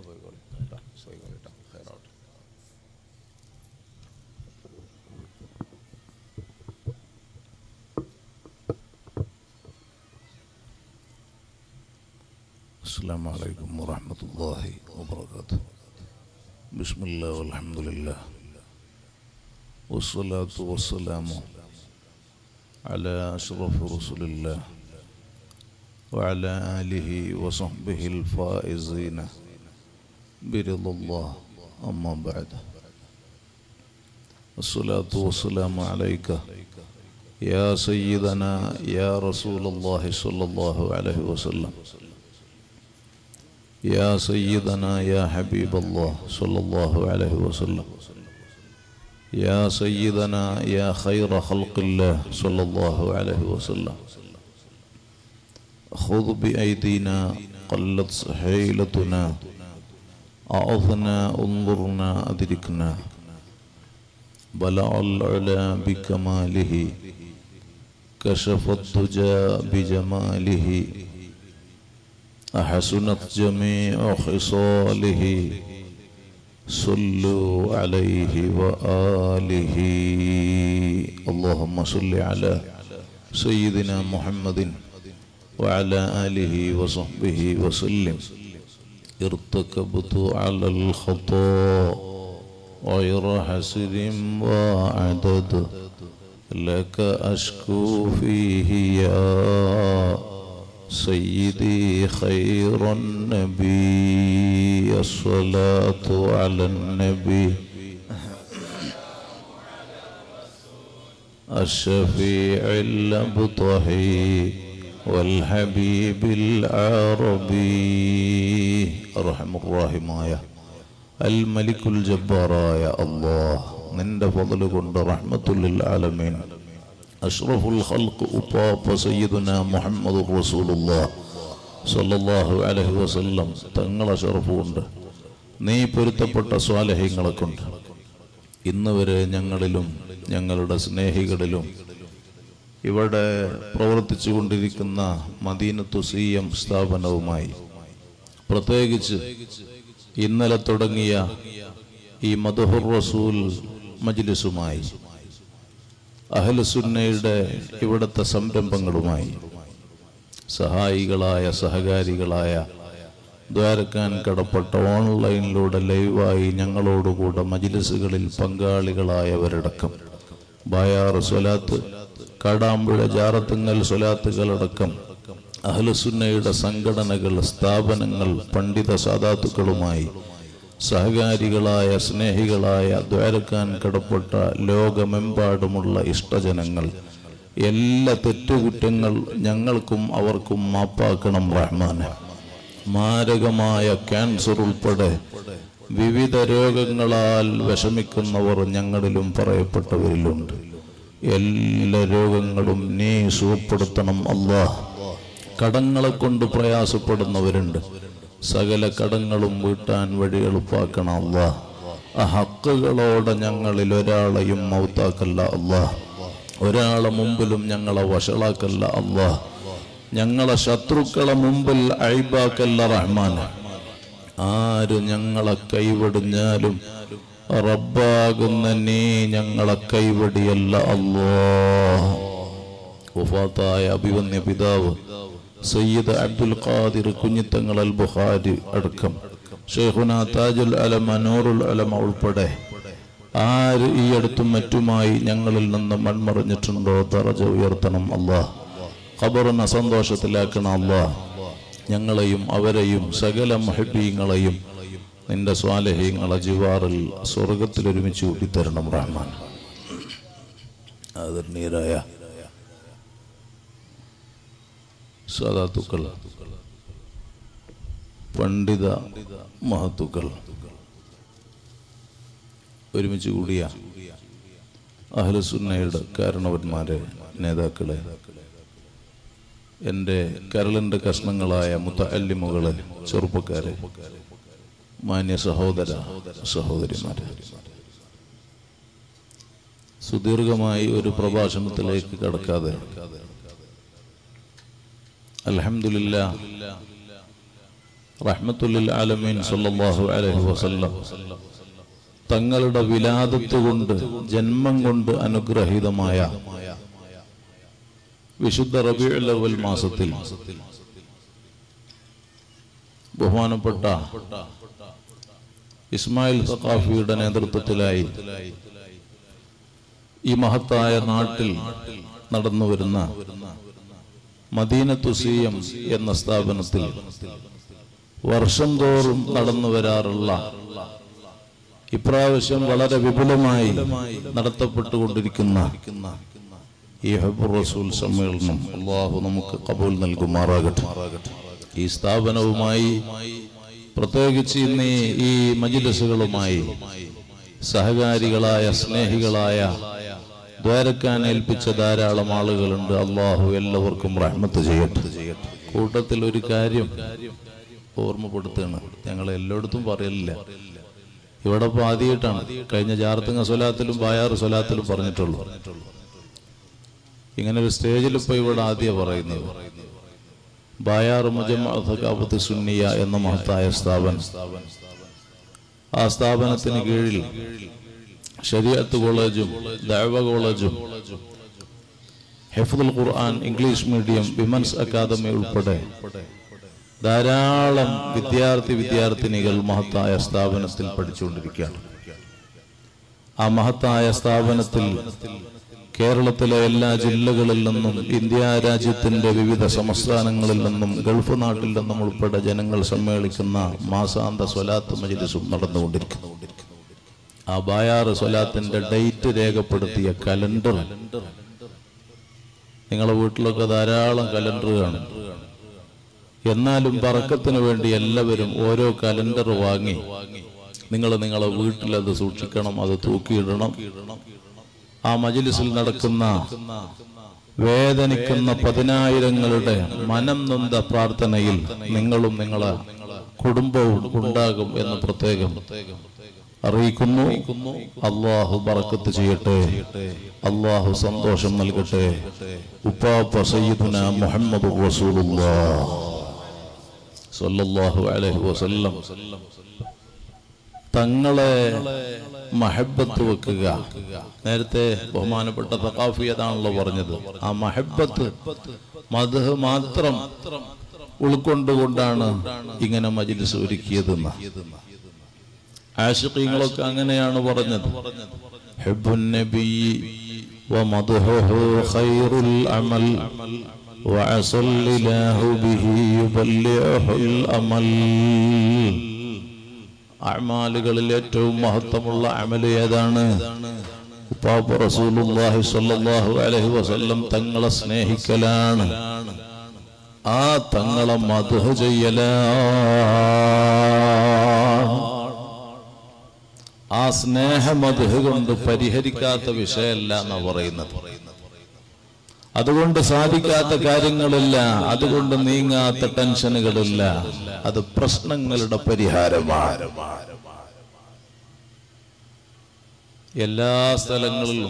പോയിക്കോളി കേട്ടോ പോയിക്കോളി കേട്ടോ ഹൈറാവട്ടെ السلام عليكم ورحمة الله وبركاته بسم الله والحمد لله والصلاة والسلام على أشرف رسل الله وعلى آله وصحبه الفائزين برضا الله أما بعد الصلاة والسلام عليك يا سيدنا يا رسول الله صلى الله عليه وسلم يا سيدنا يا حبيب الله صلى الله عليه وسلم يا سيدنا يا خير خلق الله صلى الله عليه وسلم خذ بأيدينا قلت حيلتنا أعظنا انظرنا أدركنا بلع العلا بكماله كشف الدجى بجماله أحسنت جميع خصاله صلوا عليه وآله اللهم صل على سيدنا محمد وعلى آله وصحبه وسلم ارتكبت على الخطا غير حسر وعدد لك أشكو فيه يا سيدي خير النبي الصلاة على النبي الشفيع الأبطحي والحبيب العربي أرحم الراحمايا الملك الجبار يا الله നിന്റെ ഫضل കൊണ്ട് റഹ്മത്തുൽ ആലമീൻ അഷ്റഫുൽ ഖൽഖ് ഉപ്പാപ്പ സയ്യിദുന മുഹമ്മദ് റസൂലുള്ളാഹ് സല്ലല്ലാഹു അലൈഹി വസല്ലം തങ്ങളെ ഷറഫുണ്ട് നീ പൊരുത്തപ്പെട്ട സ്വാലഹ്യങ്ങളെ കൊണ്ട് ഇന്ന് വരെ ഞങ്ങളിലും ഞങ്ങളുടെ സ്നേഹികളിലും ഇവിടെ പ്രവർത്തിച്ചു കൊണ്ടിരിക്കുന്ന മദീനത്തു സി എം സ്ഥാപനവുമായി പ്രത്യേകിച്ച് ഇന്നലെ തുടങ്ങിയ ഈ മധുഹുർ റസൂൽ മജ്ലിസുമായി അഹലുസുന്നയുടെ ഇവിടുത്തെ സംരംഭങ്ങളുമായി സഹായികളായ സഹകാരികളായ ദ്വാരക്കാൻ കടപ്പെട്ട ഓൺലൈനിലൂടെ ലൈവായി ഞങ്ങളോടുകൂടെ മജിലിസുകളിൽ പങ്കാളികളായവരടക്കം ബായാർ സ്വലാത്ത് കാടാമ്പുഴ ജാറത്തുങ്ങൽ സ്വലാത്തുകളടക്കം അഹ്ലുസുന്നയുടെ സംഘടനകൾ സ്ഥാപനങ്ങൾ പണ്ഡിത സാധാത്തുക്കളുമായി സഹകാരികളായ സ്നേഹികളായ ദ്വാരക്കാൻ കടപ്പെട്ട ലോകമെമ്പാടുമുള്ള ഇഷ്ടജനങ്ങൾ എല്ലാ തെറ്റുകുറ്റങ്ങൾ ഞങ്ങൾക്കും അവർക്കും മാപ്പാക്കണം റഹ്മാന് മാരകമായ ക്യാൻസർ ഉൾപ്പെടെ വിവിധ രോഗങ്ങളാൽ വിഷമിക്കുന്നവർ ഞങ്ങളിലും പറയപ്പെട്ടവരിലുണ്ട് എല്ലാ രോഗങ്ങളും നീ സുഖപ്പെടുത്തണം അള്ളാഹ് കടങ്ങളെ കൊണ്ട് പ്രയാസപ്പെടുന്നവരുണ്ട് സകല കടങ്ങളും വീട്ടാൻ വഴി എളുപ്പാക്കണം അള്ളാഹ് ആ ഹക്കുകളോടെ ഞങ്ങളിൽ ഒരാളെയും മൗത്താക്കല്ല അള്ളാഹ് ഒരാളെ മുമ്പിലും ഞങ്ങളെ വഷളാക്കല്ല അള്ളാഹ് ഞങ്ങളെ ശത്രുക്കളെ മുമ്പിൽ അഴിബാക്കല്ല റഹ്മാൻ ആര് ഞങ്ങളെ കൈവടിഞ്ഞാലും റബ്ബാകുന്ന നീ ഞങ്ങളെ കൈവടിയല്ല അള്ളാഹ് വഫാത്തായ അഭിവന്യ പിതാവ് സയ്യിദ് അബ്ദുൽ ഖാദിർ കുഞ്ഞിത്തങ്ങൾ അൽ ബുഖാരി അടക്കം ഷെയ്ഖുന താജുൽ അലമ നൂറുൽ അലമ ഉൾപ്പെടെ ആര് ഈ അടുത്തും മറ്റുമായി ഞങ്ങളിൽ നിന്ന് മൺമറിഞ്ഞിട്ടുണ്ടോ തറജ ഉയർത്തണം അള്ളാഹ് ഖബറിനെ സന്തോഷത്തിലാക്കണം അള്ളാഹ് ഞങ്ങളെയും അവരെയും സകല മഹബീങ്ങളെയും നിന്റെ സ്വാലഹീങ്ങളെ ജിവാറിൽ സ്വർഗത്തിൽ ഒരുമിച്ച് കൂട്ടിത്തരണം റഹ്മാൻ ആദരണീയരായ സാധാത്തുക്കൾ പണ്ഡിത മഹത്തുക്കൾ ഒരുമിച്ച് കൂടിയ അഹ്ലസുന്നയുടെ കാരണവന്മാരെ നേതാക്കളെ എൻ്റെ കരളിൻ്റെ കഷ്ണങ്ങളായ മുത്തല്ലിമുകളെ ചെറുപ്പക്കാരെ മാന്യ സഹോദര സഹോദരിമാരെ സുദീർഘമായി ഒരു പ്രഭാഷണത്തിലേക്ക് കടക്കാതെ അൽഹംദുലില്ല റഹ്മത്തുല്ലിൽ ആലമീൻ സല്ലല്ലാഹു അലൈഹി വസല്ലം തങ്ങളുടെ വിലാദത്ത് കൊണ്ട് ജന്മം കൊണ്ട് അനുഗ്രഹീതമായ വിശുദ്ധ റബീഉൽ അവൽ മാസത്തിൽ ബഹുമാനപ്പെട്ട ഇസ്മായിൽ സഖാഫിയുടെ നേതൃത്വത്തിലായി ഈ മഹത്തായ നാട്ടിൽ നടന്നു വരുന്ന മദീനത്തുസീയം എന്ന സ്ഥാപനത്തിൽ വർഷം തോറും നടന്നു വരാറുള്ള ഇപ്രാവശ്യം വളരെ വിപുലമായി നടത്തപ്പെട്ടുകൊണ്ടിരിക്കുന്ന ഈ ഹബുർ റസൂൽ സമ്മേളനം അള്ളാഹു നമുക്ക് കബൂൽ നൽകുമാറാകട്ടെ ഈ സ്ഥാപനവുമായി പ്രത്യേകിച്ച് ഇന്ന് ഈ മജിലസുകളുമായി സഹകാരികളായ സ്നേഹികളായ ദ്വാരക്കാൻ ഏൽപ്പിച്ച ധാരാളം ആളുകളുണ്ട് അള്ളാഹു എല്ലാവർക്കും റഹ്മത്ത് ചെയ്യട്ടെ കൂട്ടത്തിൽ ഒരു കാര്യം ഓർമ്മപ്പെടുത്തുകയാണ് ഞങ്ങൾ എല്ലായിടത്തും പറയലില്ല ഇവിടെ ഇപ്പൊ ആദ്യമായിട്ടാണ് കഴിഞ്ഞ ജാർത്തങ്ങ സ്വലാത്തിലും ബായാറ് സ്വലാത്തിലും പറഞ്ഞിട്ടുള്ളൂ ഇങ്ങനെ ഒരു സ്റ്റേജിൽ ഇപ്പൊ ഇവിടെ ആദ്യം പറയുന്നത് ബായാറ് മുജമാഫത്ത് സുന്നിയ എന്ന മഹത്തായ സ്ഥാപനം ആ സ്ഥാപനത്തിന് കീഴിൽ ശരിയത്ത് കോളേജും ദഅവ കോളേജും ഹെഫുൽ ഖുർആൻ ഇംഗ്ലീഷ് മീഡിയം വിമൻസ് അക്കാദമി ഉൾപ്പെടെ ധാരാളം വിദ്യാർത്ഥി വിദ്യാർത്ഥിനികൾ മഹത്തായ സ്ഥാപനത്തിൽ പഠിച്ചുകൊണ്ടിരിക്കുകയാണ് ആ മഹത്തായ സ്ഥാപനത്തിൽ കേരളത്തിലെ എല്ലാ ജില്ലകളിൽ നിന്നും ഇന്ത്യ രാജ്യത്തിന്റെ വിവിധ സംസ്ഥാനങ്ങളിൽ നിന്നും ഗൾഫ് നാട്ടിൽ നിന്നും ഉൾപ്പെടെ ജനങ്ങൾ സമ്മേളിക്കുന്ന മാസാന്ത സ്വലാത്ത് മജിലിസും നടന്നുകൊണ്ടിരിക്കുന്നു ആ ബായാറ് സ്വലാത്തിന്റെ ഡേറ്റ് രേഖപ്പെടുത്തിയ കലണ്ടർ നിങ്ങളുടെ വീട്ടിലൊക്കെ ധാരാളം കലണ്ടർ കാണും എന്നാലും പറക്കത്തിന് വേണ്ടി എല്ലാവരും ഓരോ കലണ്ടർ വാങ്ങി നിങ്ങൾ നിങ്ങളെ വീട്ടിൽ അത് സൂക്ഷിക്കണം അത് തൂക്കിയിടണം ആ മജിലിസിൽ നടക്കുന്ന വേദനിക്കുന്ന പതിനായിരങ്ങളുടെ മനം നൊന്ത പ്രാർത്ഥനയിൽ നിങ്ങളും നിങ്ങളെ കുടുംബവും ഉണ്ടാകും എന്ന് പ്രത്യേകം അറിയിക്കുന്നു അള്ളാഹു ബറക്കത്ത് ചെയ്യട്ടെ അള്ളാഹു സന്തോഷം നൽകട്ടെ ഉപ്പാപ്പ സയ്യിദുന മുഹമ്മദ് റസൂലുള്ളാഹ് സല്ലല്ലാഹു അലൈഹി വസല്ലം തങ്ങളെ മഹബത്ത് വെക്കുക നേരത്തെ ബഹുമാനപ്പെട്ട തക്കാഫി അതാണല്ലോ പറഞ്ഞത് ആ മഹബത്ത് മധു മാത്രം ഉൾക്കൊണ്ടുകൊണ്ടാണ് ഇങ്ങനെ മജിലിസ് ഒരുക്കിയതെന്ന് ആശിഖീങ്ങളൊക്കെ അങ്ങനെയാണ് പറഞ്ഞത് ഹബ്ബുൻ നബി ومدحه خير العمل وعسى الله به يبلعه الأمل അമാലുകളിൽ ഏറ്റവും മഹത്വമുള്ള അമല് ഏതാണ് ഉപ്പാപ്പ റസൂലുള്ളാഹി സ്വല്ലല്ലാഹു അലൈഹി വസല്ലം തങ്ങളെ സ്നേഹിക്കലാണ് ആ തങ്ങളെ മധു ചെയ്യലാണ് ആ സ്നേഹമധു കൊണ്ട് പരിഹരിക്കാത്ത വിഷയമല്ല എന്നാ പറയുന്നത് അതുകൊണ്ട് സാധിക്കാത്ത കാര്യങ്ങളില്ല അതുകൊണ്ട് നീങ്ങാത്ത ടെൻഷനുകളില്ല അത് പ്രശ്നങ്ങളുടെ പരിഹാരമാണ് എല്ലാ സ്ഥലങ്ങളിലും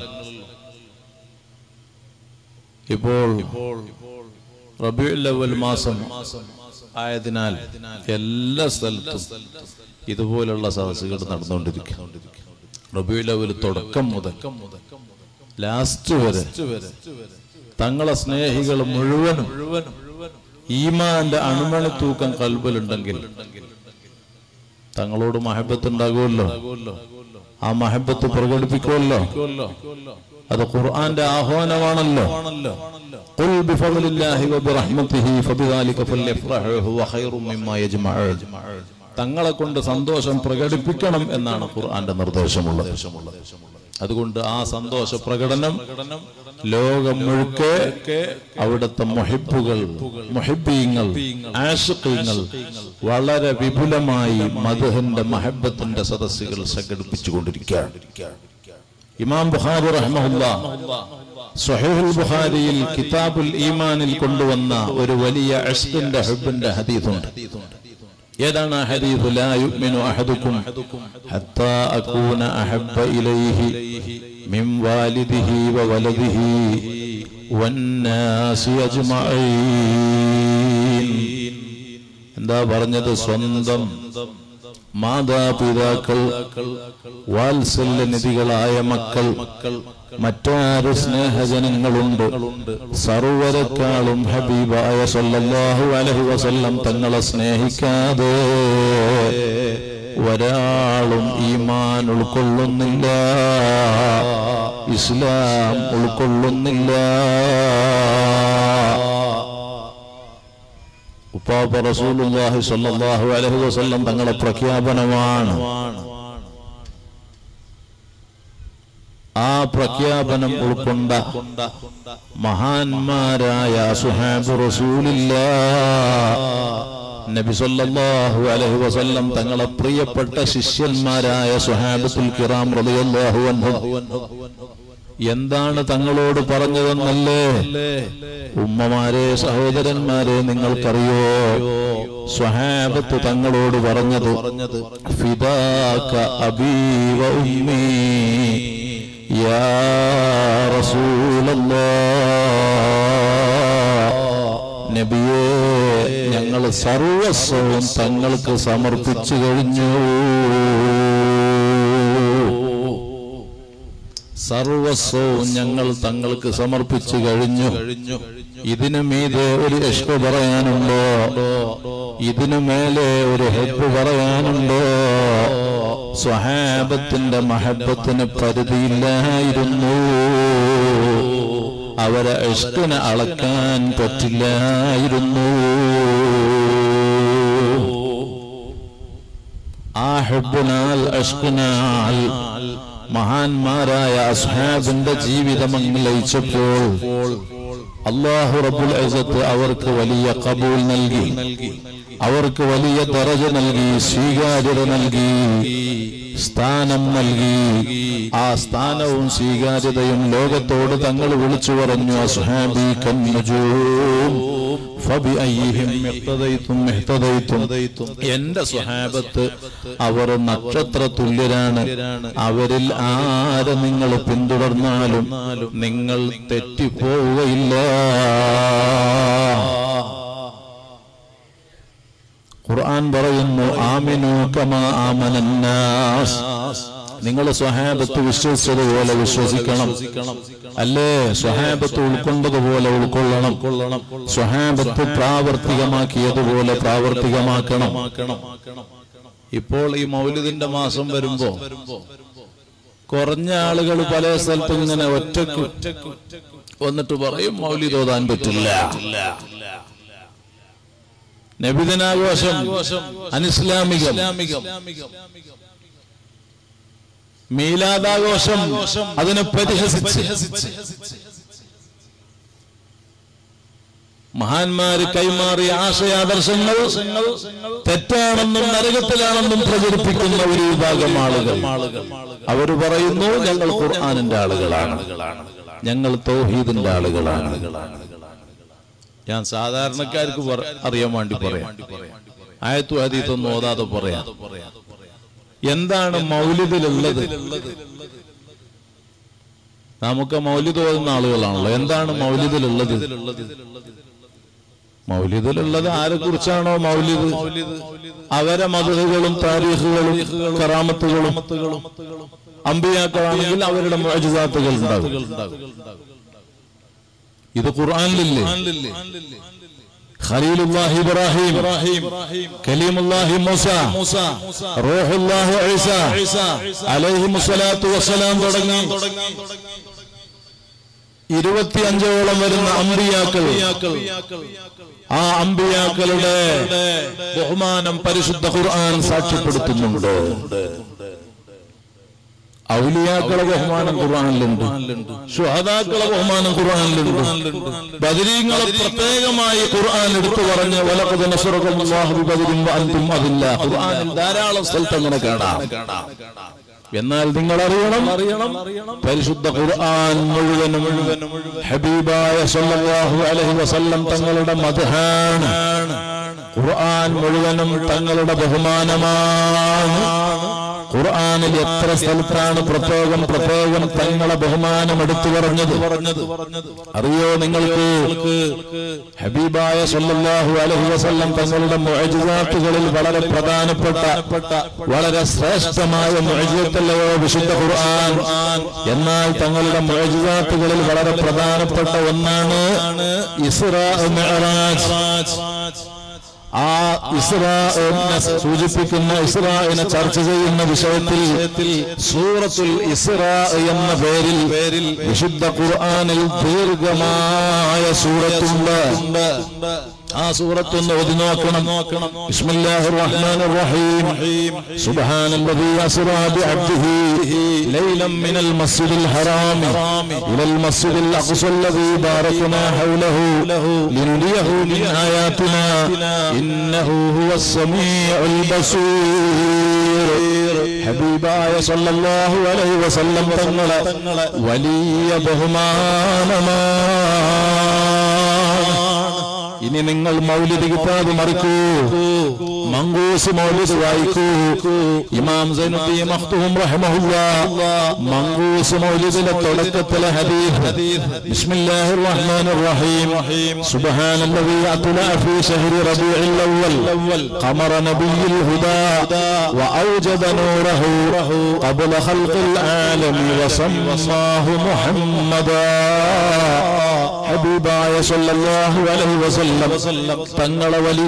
ഇപ്പോൾ റബിയുൽ അവൽ മാസം ആയതിനാൽ എല്ലാ സ്ഥലത്തും ഇതുപോലുള്ള സദസ്സുകൾ നടന്നുകൊണ്ടിരിക്കും റബിയുൽ അവൽ തുടക്കം മുതൽ ലാസ്റ്റ് വരെ തങ്ങളെ സ്നേഹികൾ മുഴുവനും ഈമാന്റെ അണുമണി തൂക്കം കൽബിലുണ്ടെങ്കിൽ തങ്ങളോട് മഹബത്ത് ഉണ്ടാകുമല്ലോ ആ മഹബത്ത് പ്രകടിപ്പിക്കുമല്ലോ അത് ഖുർആന്റെ ആഹ്വാനമാണല്ലോ قل بفضل الله وبرحمته فبذلك فليفرحوا هو خير مما يجمعون തങ്ങളെ കൊണ്ട് സന്തോഷം പ്രകടിപ്പിക്കണം എന്നാണ് ഖുർആന്റെ നിർദ്ദേശമുള്ളത് അതുകൊണ്ട് ആ സന്തോഷ പ്രകടനം ലോകം മുഴുക്കെ അവിടുത്തെ മൊഹിബുകൾ മൊഹിബീങ്ങൾ ആഷിഖീങ്ങൾ വളരെ വിപുലമായി മധുഹന്റെ മഹബത്തിന്റെ സദസ്സുകൾ സംഘടിപ്പിച്ചുകൊണ്ടിരിക്കുകയാണ് ഇമാം ബുഖാരി റഹ്മഹുല്ല സ്വഹീഹുൽ ബുഖാരിയിൽ കിതാബുൽ ഈമാനിൽ കൊണ്ടുവന്ന ഒരു വലിയ അഷ്കിന്റെ ഹബ്ബിന്റെ ഹദീസുണ്ട് ഏതാണ് ആ ഹദീസ് ലാ യുഅ്മിനു അഹദുക്കും ഹത്താ അകൂന അഹബ്ബ ഇലൈഹി മിൻ വാലിദിഹി വവലദിഹി വന്നാസി അജ്മഈൻ എന്താ പറഞ്ഞത് സ്വന്തം മാതാപിതാക്കൾ വാത്സല്യനിധികളായ മക്കൾ മറ്റാറ് സ്നേഹജനങ്ങളുണ്ട് സർവരെക്കാളും ഹബീബായ സല്ലല്ലാഹു അലൈഹി വസല്ലം തങ്ങളെ സ്നേഹിക്കാതെ ഒരാളും ഈമാൻ ഉൾക്കൊള്ളുന്നില്ല ഇസ്ലാം ഉൾക്കൊള്ളുന്നില്ല ഉപ്പാപ്പ റസൂലുള്ളാഹി സ്വല്ലല്ലാഹു അലൈഹി വസല്ലം തങ്ങളെ പ്രഖ്യാപനമാണ് ആ പ്രഖ്യാപനം ഉൾക്കൊണ്ട മഹാന്മാരായ സുഹാബ് റസൂലില്ല നബി സല്ലല്ലാഹു അലൈഹി വസല്ലം തങ്ങളെ പ്രിയപ്പെട്ട ശിഷ്യന്മാരായ സുഹാബത്തുൽ കിറാം റളിയല്ലാഹു അൻഹു എന്താണ് തങ്ങളോട് പറഞ്ഞതെന്നല്ലേ ഉമ്മമാരെ സഹോദരന്മാരെ നിങ്ങൾക്കറിയോ സ്വഹാബത്ത് തങ്ങളോട് പറഞ്ഞത് ഫിദാക അബീ വ ഉമ്മീ യാ റസൂലല്ലാഹ് നബിയേ ഞങ്ങൾ സർവസ്വവും തങ്ങൾക്ക് സമർപ്പിച്ചു കഴിഞ്ഞു സർവസ്വവും ഞങ്ങൾ തങ്ങൾക്ക് സമർപ്പിച്ചു കഴിഞ്ഞു ഇതിനു മീതെ ഒരു ഇഷ്ക പറയാനുണ്ടോ ഇതിനു മേലെ ഒരു ഹെപ്പ് പറയാനുണ്ടോ സ്വഹാബത്തിന്റെ മഹബത്തിന് പരിധിയില്ലായിരുന്നു അവരെ ഇഷ്കിനെ അളക്കാൻ പറ്റില്ലായിരുന്നു ആ ഹെബിനാൽ അഷ്കിനാൽ മഹാന്മാരായ അസ്ഹാബിന്റെ ജീവിതം അങ്ങ് ലയിച്ചപ്പോൾ അള്ളാഹു റബ്ബുൽ ഇസത്ത് അവർക്ക് വലിയ കബൂൽ നൽകി അവർക്ക് വലിയ ദറജ നൽകി സ്വീകാര്യത നൽകി സ്ഥാനം നൽകി ആ സ്ഥാനവും സ്വീകാര്യതയും ലോകത്തോട് തങ്ങൾ വിളിച്ചു പറഞ്ഞു അസ്ഹാബി കന്നുജൂം ഫബിഅയ്യിഹിം ഇഖ്തദൈതും ഇഹ്തദൈതും എന്റെ സ്വഹാബത്ത് അവർ നക്ഷത്ര തുല്യരാണ് അവരിൽ ആരെ നിങ്ങൾ പിന്തുടർന്നാലും നിങ്ങൾ തെറ്റിപ്പോവുകയില്ല ഖുർആൻ പറയുന്നു ആമിനു കമാ ആമനന്നാസ് നിങ്ങൾ സ്വഹാബത്ത് വിശ്വസിച്ചതുപോലെ വിശ്വസിക്കണം അല്ലേ സ്വഹാബത്ത് ഉൾക്കൊണ്ടതുപോലെ ഉൾക്കൊള്ളണം സ്വഹാബത്ത് പ്രാവർത്തികമാക്കിയതുപോലെ പ്രാവർത്തികമാക്കണം ഇപ്പോൾ ഈ മൗലിദിന്റെ മാസം വരുമ്പോ കുറഞ്ഞ ആളുകൾ പല സ്ഥലത്തും ഇങ്ങനെ ഒറ്റക്ക് വന്നിട്ട് പറയും മൗലിദ് ഓതാൻ പറ്റില്ല നബിദിനാഘോഷം അനിസ്ലാമികം മീലാദാഘോഷം അതിനെ പരിഹസിച്ച് മഹാന്മാര് കൈമാറിയ ആശയാദർശങ്ങൾ തെറ്റാണെന്നും നരകത്തിലാണെന്നും പ്രചരിപ്പിക്കുന്ന ഒരു വിഭാഗം ആളുകൾ അവർ പറയുന്നു ഞങ്ങൾ ഖുർആാനിന്റെ ആളുകളാണ് ഞങ്ങൾ തൗഹീദിന്റെ ആളുകളാണ് ഞാൻ സാധാരണക്കാർക്ക് പറ- അറിയാൻ വേണ്ടി പറയാം ആയത്തു ഹദീത്തൊന്നും ഓതാതെ പറയാം എന്താണ് മൗലിദിലുള്ളത് നമുക്ക് മൗലിദ് ഓതുന്ന ആളുകളാണല്ലോ എന്താണ് മൗലിദിലുള്ളത് മൗലിദിലുള്ളത് ആരെ കുറിച്ചാണോ മൗലിദ് അവരെ മതകളും താരീഖുകളും കറാമത്തുകളും അമ്പിയാക്കളാണെങ്കിൽ അവരുടെ മുഅജിസാത്തുകൾ ഉണ്ടാകും ഇത് ഖുർആനിലില്ലേ ഖലീലുല്ലാഹി ഇബ്രാഹിം കലീമുല്ലാഹി മൂസ റൂഹുല്ലാഹി ഈസ അലൈഹി മുസ്സലാത്തു വസ്സലാം തുടങ്ങി ഇരുപത്തിയഞ്ചോളം വരുന്ന അമ്പിയാക്കൾ ആ അമ്പിയാക്കളുടെ ബഹുമാനം പരിശുദ്ധ ഖുർആൻ സാക്ഷ്യപ്പെടുത്തുന്നുണ്ട് ഔലിയാക്കളെ ബഹുമാനം ഖുർആനിലുണ്ട് ഷുഹദാക്കളെ ബഹുമാനം ഖുർആനിലുണ്ട് ബദരീങ്ങളെ പ്രത്യേകമായി ഖുർആൻ എടുത്തു പറഞ്ഞ് വലഖദ് നസറകുല്ലാഹു ബിബദരിൻ വഅൻതും അതില്ല ഖുർആനിൽ ധാരാളം സ്ഥലത്ത് അങ്ങനെ കാണാം എന്നാൽ നിങ്ങൾ അറിയണം അറിയണം പരിശുദ്ധ ഖുർആൻ മുഴുവനും മുഴുവനും ഹബീബായ സല്ലല്ലാഹു അലൈഹി വസല്ലം തങ്ങളുടെ മദ്ഹാണ് ഖുർആൻ മുഴുവനും തങ്ങളുടെ ബഹുമാനമാണ് ഖുർആനിൽ എത്ര സ്ഥലത്താണ് പ്രത്യേകം പ്രത്യേകം തങ്ങളെ ബഹുമാനം എടുത്തു പറഞ്ഞത് പറഞ്ഞത് അറിയോ നിങ്ങൾക്ക് ഹബീബായ സല്ലല്ലാഹു അലൈഹി വസല്ലം തങ്ങളുടെ മുഅ്ജിസാത്തുകളിൽ വളരെ പ്രധാനപ്പെട്ട വളരെ ശ്രേഷ്ഠമായ മുഅ്ജിസത്തല്ലയോ വിശുദ്ധ ഖുർആൻ എന്നാൽ തങ്ങളുടെ മുഅ്ജിസാത്തുകളിൽ വളരെ പ്രധാനപ്പെട്ട ഒന്നാണ് ഇസ്രാ മിഅ്റാജ് ആ ഇസ്രാനെ സൂചിപ്പിക്കുന്ന ഇസ്രാനെ ചർച്ച ചെയ്യുന്ന വിഷയത്തിൽ സൂറത്തുൽ ഇസ്രാ എന്ന പേരിൽ പേരിൽ വിശുദ്ധ ഖുർആനിൽ ദീർഘമായ സൂറത്തുണ്ട് ആ സൂറത്തൊന്ന് ഓതി നോക്കണം നോക്കണം ബിസ്മില്ലാഹിർ റഹ്മാനിർ റഹീം സുബ്ഹാനല്ലദീ അസ്റാ ബിഅബ്ദിഹി ലൈലൻ മിനൽ മസ്ജിദിൽ ഹറാം ഇലൽ മസ്ജിദിൽ അഖ്സ الذي باركنا حوله لنريه من آياتنا إنه هو السميع البصير ഹബീബായ സല്ലല്ലാഹു അലൈഹി വസല്ലം തങ്ങളെ വലിയ ബഹുമാനമാണ് ഇനി നിങ്ങൾ മൗലിദ് കിതാബ് മറിക്കൂ മങ്കൂസ് മൗലിദ് വായിക്കൂ ഇമാം സൈനുദ്ദീൻ മഖ്തൂം റഹ്മഹുല്ലാ മങ്കൂസ് മൗലിദിലെ തുടക്കത്തിലെ ഹദീസ് ബിസ്മില്ലാഹിർ റഹ്മാനിർ റഹീം സുബ്ഹാനല്ലദീ അത്ല ഫീ ശഹ്രി റബീഇൽ അവ്വൽ ഖമറ നബിയിൽ ഹുദാ وأوجد نوره قبل خلق العالم وسماه محمدا ഹബീബായ സല്ലല്ലാഹു അലൈഹി വസല്ലം തങ്ങളെ വലിയ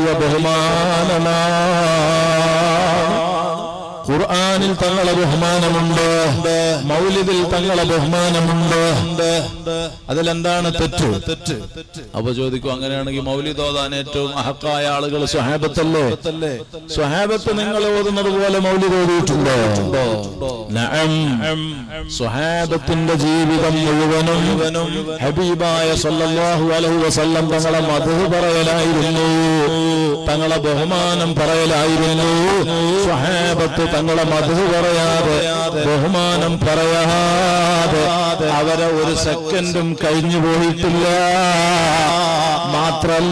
ബഹുമാനമാണ് ഖുർആനിൽ തങ്ങളെ ബഹുമാനമുണ്ട് മൗലിദിൽ തങ്ങളെ ബഹുമാനമുണ്ട് അതിലെന്താണ് തെറ്റ് തെറ്റ് അപ്പൊ ചോദിക്കും അങ്ങനെയാണെങ്കിൽ മൗലിദ് ഓതാൻ ഏറ്റവും അഹക്കായ ആളുകൾ സ്വഹാബത്തല്ലേ സ്വഹാബത്ത് നിങ്ങൾ ഓതുന്നത് പോലെ മൗലിദ് ഓതിയിട്ടുണ്ടോ നഅം സ്വഹാബത്തിന്റെ ജീവിതം മുഴുവനും ഹബീബായ സല്ലല്ലാഹു അലൈഹി വസല്ലം തങ്ങളെ മധു പറയലായിരുന്നു തങ്ങളെ ബഹുമാനം പറയലായിരുന്നു സ്വഹാബത്ത് തങ്ങളെ മധു പറയാതെ ബഹുമാനം പറയാതെ അവരെ ഒരു സെക്കൻഡും കഴിഞ്ഞു പോയിട്ടില്ല മാത്രല്ല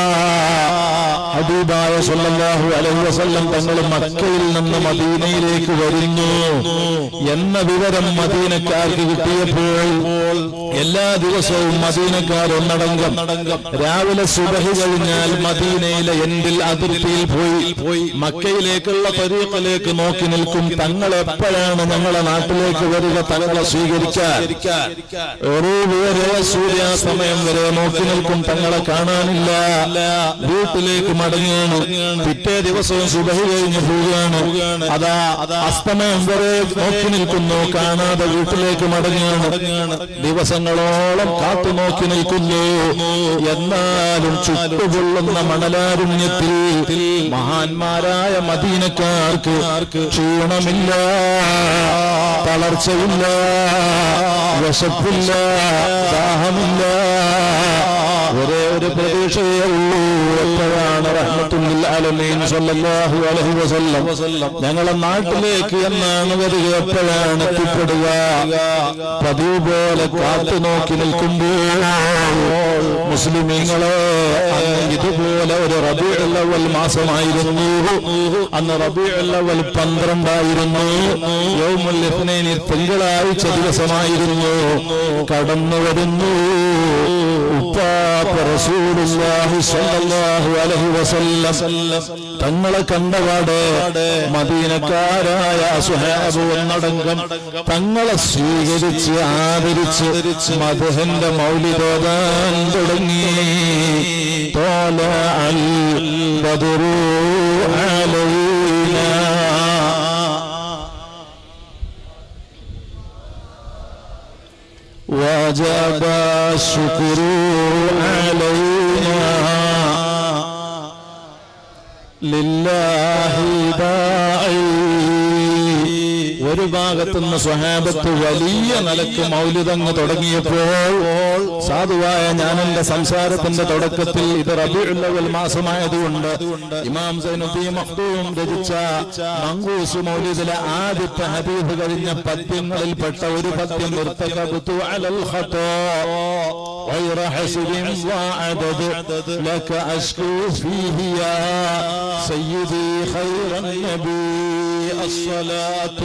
ഹബീബായ സല്ലല്ലാഹു അലൈഹി വസല്ലം തങ്ങൾ മക്കയിൽ നിന്ന് മദീനയിലേക്ക് വരുന്നു എന്ന വിവരം മദീനക്കാർക്ക് കിട്ടിയപ്പോൾ എല്ലാ ദിവസവും മദീനക്കാർ ഒന്നടങ്കം രാവിലെ സുബഹി കഴിഞ്ഞാൽ മദീനയിലെ എൻഡിൽ അതിർത്തിയിൽ പോയി പോയി മക്കയിലേക്കുള്ള പരീഖിലേക്ക് നോക്കി നിൽക്കും തങ്ങൾ എപ്പോഴാണ് ഞങ്ങളെ നാട്ടിലേക്ക് വരിക തങ്ങളെ സ്വീകരിക്കാൻ ഒരു വരെ സൂര്യാസ്തമയം വരെ നോക്കി നിൽക്കും തങ്ങളെ കാണാനില്ല വീട്ടിലേക്ക് മടങ്ങുകയാണ് പിറ്റേ ദിവസവും സുബഹി കഴിഞ്ഞ് പോവുകയാണ് അതാ അസ്തമയം വരെ നോക്കി നിൽക്കുന്നു കാണാതെ വീട്ടിലേക്ക് മടങ്ങുകയാണ് ദിവസങ്ങളോളം കാത്തു നോക്കി നിൽക്കുന്നു എന്നാലും ചുട്ടുകൊള്ളുന്ന മണലാരുണ്യത്തിൽ മഹാന്മാരായ മദീനക്കാർക്ക് ക്ഷീണമില്ല തളർച്ചയില്ല വിശപ്പില്ല ദാഹമില്ല ഒരേ ഒരു പ്രതീക്ഷയേ ഉള്ളൂ എപ്പോഴാണ് റഹ്മത്തുല്ലിൽ അലമീൻ സല്ലല്ലാഹു അലൈഹി വസല്ലം ഞങ്ങളെ നാട്ടിലേക്ക് എന്നാണ് വരിക എപ്പോഴാണ് എത്തിപ്പെടുക പതിവ് പോലെ കാത്തു നോക്കി നിൽക്കുമ്പോൾ മുസ്ലിമീങ്ങളെ അന്ന് ഇതുപോലെ ഒരു റബീഉൽ അവൽ മാസമായിരുന്നു അന്ന് റബീഉൽ അവൽ പന്ത്രണ്ടായിരുന്നു യൗമുൽ ഇത്നൈനി തിങ്കളാഴ്ച ദിവസമായിരുന്നു കടന്നു വരുന്നു ഉപ്പാപ്പ റസൂലുള്ളാഹി സ്വല്ലല്ലാഹു അലൈഹി വസല്ലം തങ്ങളെ കണ്ടപാട് മദീനക്കാരായ സുഹാബ് ഒന്നടങ്കം തങ്ങളെ സ്വീകരിച്ച് ആദരിച്ച് മധുഹന്റെ മൗലിതോതാൻ തുടങ്ങി തോല അൽ ബദറു അലൈനാ وجب الشكر علينا لله داعي ഒരു ഭാഗത്തുനിന്ന് സ്വഹാബത്ത് വലിയ നിലക്ക് മൗലിതങ്ങ് തുടങ്ങിയപ്പോൾ സാധുവായ ഞാൻ എന്റെ സംസാരത്തിന്റെ തുടക്കത്തിൽ ഇത് റബിഉൽ മാസമായതുകൊണ്ട് ഇമാം സൈനുദ്ദീൻ മഖ്ദൂം രചിച്ച മങ്കൂസ് മൗലിദിലെ ആദ്യത്തെ ഹദീഫ് കഴിഞ്ഞ പദ്യങ്ങളിൽപ്പെട്ട ഒരു പദ്യം ഇർത്തകബ്തു അലൽ ഖത്താ غير حسب وعدد لك أشكو فيه يا سيدي خير النبي الصلاة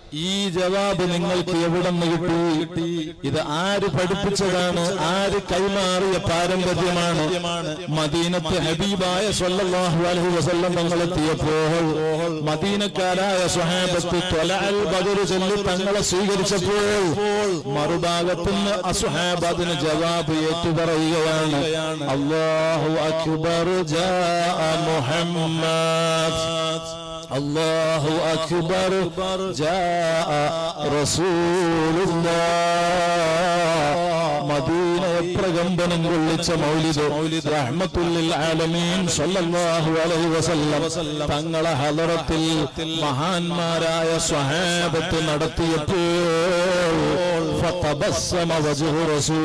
ഈ ജവാബ് നിങ്ങൾക്ക് എവിടെ നിന്ന് കിട്ടി ഇത് ആര് പഠിപ്പിച്ചതാണ് ആര് കൈമാറിയ പാരമ്പര്യമാണ് മദീനത്ത് ഹബീബായ സല്ലല്ലാഹു അലൈഹി വസല്ലം തങ്ങളെത്തിയപ്പോൾ മദീനക്കാരായ സ്വഹാബത്ത് ത്വലഅൽ ബദർ ചൊല്ലി തങ്ങളെ സ്വീകരിച്ചപ്പോൾ മറുഭാഗത്തുനിന്ന് അസുഹാബ് അതിന് ജവാബ് ഏറ്റുപറയുകയാണ് അല്ലാഹു അക്ബർ ജാഅ മുഹമ്മദ് الله أكبر جاء رسول الله മദീനയെ പ്രകമ്പനം കൊള്ളിച്ച മൗലിദ് റഹ്മത്തുല്ലിൽ ആലമീൻ സല്ലല്ലാഹു അലൈഹി വസല്ലം തങ്ങളെ ഹലറത്തിൽ മഹാന്മാരായ സ്വഹാബത്ത് നടത്തിയപ്പോൾ ഫതബസ്സമ വജ്ഹു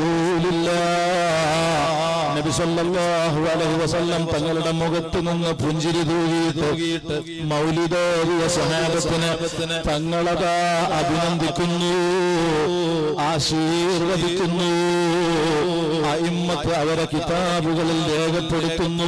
റസൂലില്ലാഹ് നബി സല്ലല്ലാഹു അലൈഹി വസല്ലം തങ്ങളുടെ മുഖത്ത് നിന്ന് പുഞ്ചിരി തൂകിയിട്ട് മൗലിദോരിയ സഹാബത്തിന് തങ്ങളതാ അഭിനന്ദിക്കുന്നു ആശീർവദിക്കുന്നു അയിമ്മത്ത് അവരെ കിതാബുകളിൽ രേഖപ്പെടുത്തുന്നു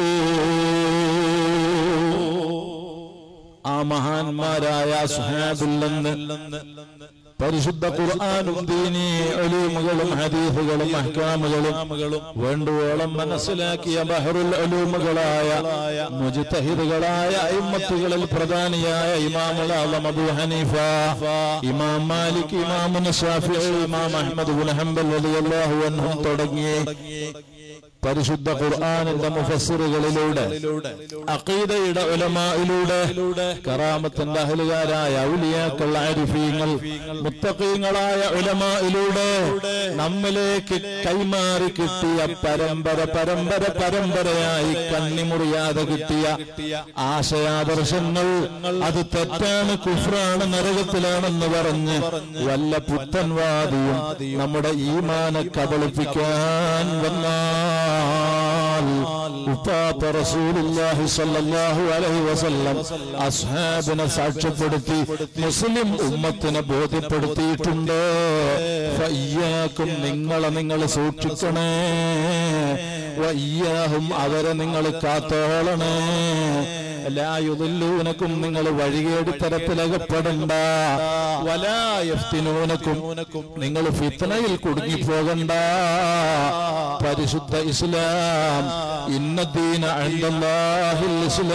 ആ മഹാന്മാരായ സുഹാബിൽ നിന്ന് പരിശുദ്ധ ഖുർആാനും ദീനി അലൂമുകളും ഹദീഫുകളും അഹ്കാമുകളും വേണ്ടുവോളം മനസ്സിലാക്കിയ ബഹറുൽ അലൂമുകളായ മുജ്തഹിദുകളായ അയിമ്മത്തുകളിൽ പ്രധാനിയായ ഇമാമുൽ ആലം അബൂ ഹനീഫ ഇമാം മാലിക് ഇമാം ഷാഫിഈ ഇമാം അഹ്മദ് ബിൻ ഹംബൽ റളിയല്ലാഹു അൻഹും തുടങ്ങി പരിശുദ്ധ ഖുർആാനിന്റെ മുഫസ്സിറുകളിലൂടെ അഖീദയുടെ ഉലമായിലൂടെ കറാമത്തിന്റെ അഹലുകാരായ ഔലിയാക്കൾ ആരിഫീങ്ങൾ മുത്തഖീങ്ങളായ ഉലമായിലൂടെ നമ്മിലേക്ക് കൈമാറി കിട്ടിയ പരമ്പര പരമ്പര പരമ്പരയായി കണ്ണിമുറിയാതെ കിട്ടിയ ആശയാദർശങ്ങൾ അത് തെറ്റാണ് കുഫ്രാണ് നരകത്തിലാണെന്ന് പറഞ്ഞ് വല്ല പുത്തൻവാദിയും നമ്മുടെ ഈമാനെ കബളിപ്പിക്കാൻ വന്നാൽ ഉപ്പാപ്പ റസൂലുള്ളാഹി സ്വല്ലല്ലാഹു അലൈഹി വസല്ലം അസ്ഹാബിനെ സാക്ഷ്യപ്പെടുത്തി മുസ്ലിം ഉമ്മത്തിനെ ബോധ്യപ്പെടുത്തിയിട്ടുണ്ട് ഫയ്യാക്കും നിങ്ങളെ നിങ്ങൾ സൂക്ഷിക്കണേ വയ്യാഹും അവരെ നിങ്ങൾ കാത്തോളണേ ലായുദില്ലൂനക്കും നിങ്ങൾ വഴികേടി തരത്തിലകപ്പെടണ്ട വലായഫ്തിനൂനക്കും നിങ്ങൾ ഫിത്തനയിൽ കുടുങ്ങിപ്പോകണ്ട പരിശുദ്ധ ഇസ്ലാം ഇന്നദീന അൻദല്ലാഹിൽ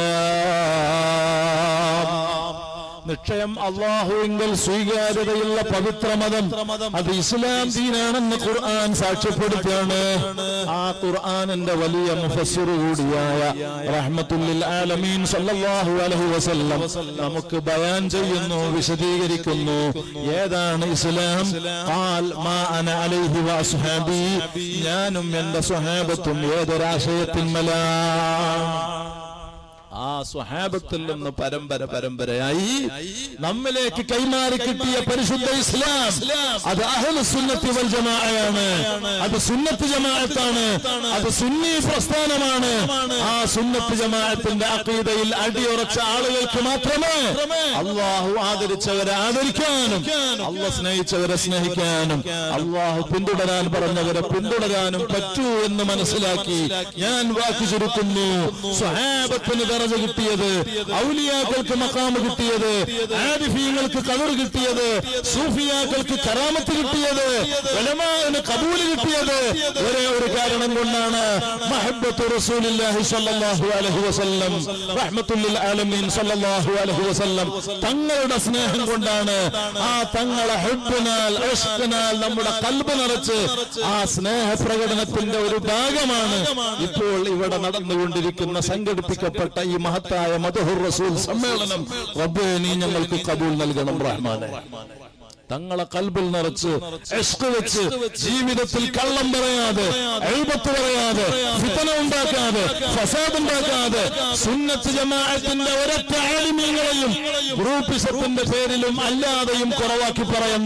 ഇസ്ലാം നിശ്ചയം അള്ളാഹുവിങ്കൽ സ്വീകാര്യതയുള്ള പവിത്ര മതം അത് ഇസ്ലാം ദീനാണെന്ന് ഖുർആൻ സാക്ഷ്യപ്പെടുത്തിയാണ് ആ ഖുർആനിന്റെ വലിയ മുഫസ്സിർ കൂടിയായ റഹ്മത്തുല്ലിൽ ആലമീൻ സല്ലല്ലാഹു അലൈഹി വസല്ലം നമുക്ക് ബയാൻ ചെയ്യുന്നു വിശദീകരിക്കുന്നു ഏതാണ് ഇസ്ലാം ഖാൽ മാ അന അലൈഹി വഅസ്ഹാബി ഞാനും എന്റെ സ്വഹാബത്തും ഏതൊരാശയത്തിന്മലാണ് ആ സ്വഹാബത്തിൽ നിന്ന് പരമ്പര പരമ്പരയായി നമ്മിലേക്ക് കൈമാറി കിട്ടിയ പരിശുദ്ധ ഇസ്ലാം അത് അഹ്ലു സുന്നത്തി വൽ ജമാഅയാണ് അത് സുന്നത്ത് ജമാഅത്താണ് അത് സുന്നി പ്രസ്ഥാനമാണ് ആ സുന്നത്ത് ജമാഅത്തിന്റെ അഖീദയിൽ അടിയുറച്ച ആളുകൾക്ക് മാത്രമേ അള്ളാഹു ആദരിച്ചവരെ ആദരിക്കാനും അള്ളാഹ് സ്നേഹിച്ചവരെ സ്നേഹിക്കാനും അള്ളാഹു പിന്തുടരാൻ പറഞ്ഞവരെ പിന്തുടരാനും പറ്റൂ എന്ന് മനസ്സിലാക്കി ഞാൻ വാക്കു ചുരുക്കുന്നു സ്വഹാബത്തിന് ദറജ കിട്ടിയത് ഔലിയാക്കൾക്ക് മക്കാമ് കിട്ടിയത് ആരിഫീങ്ങൾക്ക് കവർ കിട്ടിയത് സൂഫിയാക്കൾക്ക് കറാമത്ത് കിട്ടിയത് ഉലമാവിന് കബൂല് കിട്ടിയത് ഒരേ ഒരു കാരണം കൊണ്ടാണ് മഹബ്ബത്തു റസൂലില്ലാഹി സ്വല്ലല്ലാഹു അലൈഹി വസല്ലം റഹ്മത്തുല്ലിൽ ആലമീൻ സ്വല്ലല്ലാഹു അലൈഹി വസല്ലം തങ്ങളുടെ സ്നേഹം കൊണ്ടാണ് ആ തങ്ങളെ ഹബ്ബിനാൽ ഇഷ്കിനാൽ നമ്മുടെ കൽബ് നിറച്ച് ആ സ്നേഹ പ്രകടനത്തിന്റെ ഒരു ഭാഗമാണ് ഇപ്പോൾ ഇവിടെ നടന്നുകൊണ്ടിരിക്കുന്ന സംഘടിപ്പിക്കപ്പെട്ട ഈ മഹത്തായ മധുഹുർ റസൂൽ സമ്മേളനം റബ്ബേ നീ ഞങ്ങൾക്ക് കബൂൽ നൽകണം റഹ്മാനെ തങ്ങളെ കൽബിൽ നിറച്ച് ഇഷ്ക് വെച്ച് ജീവിതത്തിൽ കള്ളം പറയാതെ എഴുപത്ത് പറയാതെ ഫിതന ഉണ്ടാക്കാതെ ഫസാദ് ഉണ്ടാക്കാതെ സുന്നത്ത് ജമാഅത്തിന്റെ ഒരൊറ്റ ആലിമീങ്ങളെയും ഗ്രൂപ്പിസത്തിന്റെ പേരിലും അല്ലാതെയും കുറവാക്കി പറയണ്ട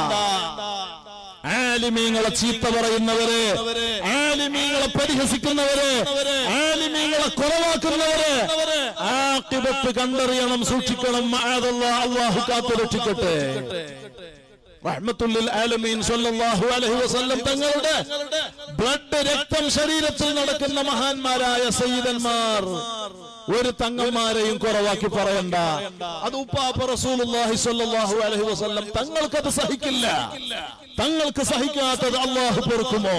ആലിമീങ്ങളെ ചീത്ത പറയുന്നവരെ ആലിമീങ്ങളെ പരിഹസിക്കുന്നവരെ ആലിമീങ്ങളെ കുറവാക്കുന്നവരെ ആക്കിബത്ത് കണ്ടറിയണം സൂക്ഷിക്കണം മഅദല്ലാ, അള്ളാഹു കാത്തു രക്ഷിക്കട്ടെ റഹ്മത്തുല്ലിൽ ആലമീൻ സല്ലല്ലാഹു അലൈഹി വസല്ലം തങ്ങളുടെ ബ്ലഡ് രക്തം ശരീരത്തിൽ നടക്കുന്ന മഹാന്മാരായ സയ്യിദന്മാർ ഒരു തങ്ങന്മാരെയും കുറവാക്കി പറയണ്ട അത് ഉപ്പാപ്പ റസൂലുള്ളാഹി സ്വല്ലല്ലാഹു അലൈഹി വസല്ലം തങ്ങൾക്കത് സഹിക്കില്ല തങ്ങൾക്ക് സഹിക്കാത്തത് അള്ളാഹു പൊറുക്കുമോ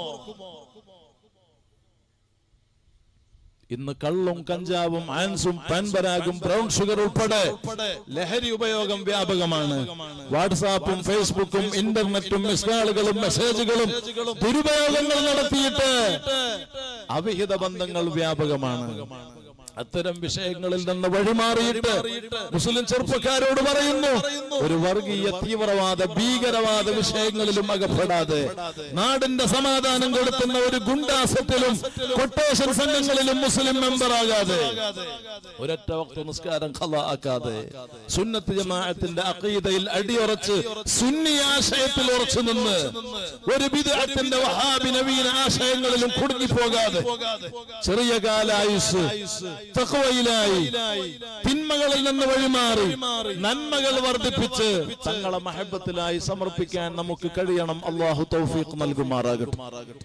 ഇന്ന് കള്ളും കഞ്ചാവും ആൻസും പാൻപരാഗും ബ്രൗൺ ഷുഗർ ഉൾപ്പെടെ ലഹരി ഉപയോഗം വ്യാപകമാണ് വാട്സാപ്പും ഫേസ്ബുക്കും ഇന്റർനെറ്റും മിസ്കാളുകളും മെസ്സേജുകളും ദുരുപയോഗങ്ങൾ നടത്തിയിട്ട് അവിഹിത ബന്ധങ്ങൾ വ്യാപകമാണ് അത്തരം വിഷയങ്ങളിൽ നിന്ന് വഴിമാറിയിട്ട് മുസ്ലിം ചെറുപ്പക്കാരോട് പറയുന്നു ഒരു വർഗീയ തീവ്രവാദ ഭീകരവാദ വിഷയങ്ങളിലും അകപ്പെടാതെ നാടിന്റെ സമാധാനം കൊടുക്കുന്ന ഒരു ഗുണ്ടാസത്തിലും കൊട്ടേഷൻ സംഘങ്ങളിലും മുസ്ലിം മെമ്പർ ആകാതെ ഒരൊറ്റ വക്ത നിസ്കാരം ഖള ആക്കാതെ സുന്നത്ത് ജമാഅത്തിന്റെ അഖീദയിൽ അടിയുറച്ച് സുന്നി ആശയത്തിൽ ഉറച്ചു നിന്ന് ഒരു ബിദ്അത്തിന്റെ വഹാബി നവീന ആശയങ്ങളിലും കുടുങ്ങിപ്പോകാതെ ചെറിയ കാലായുസ് തഖ്വയിലായി തിന്മകളിൽ നിന്ന് വഴിമാറി നന്മകൾ വർദ്ധിപ്പിച്ച് തങ്ങളെ മഹബത്തിലായി സമർപ്പിക്കാൻ നമുക്ക് കഴിയണം അള്ളാഹു തൗഫീഖ് നൽകുമാറാകട്ടെ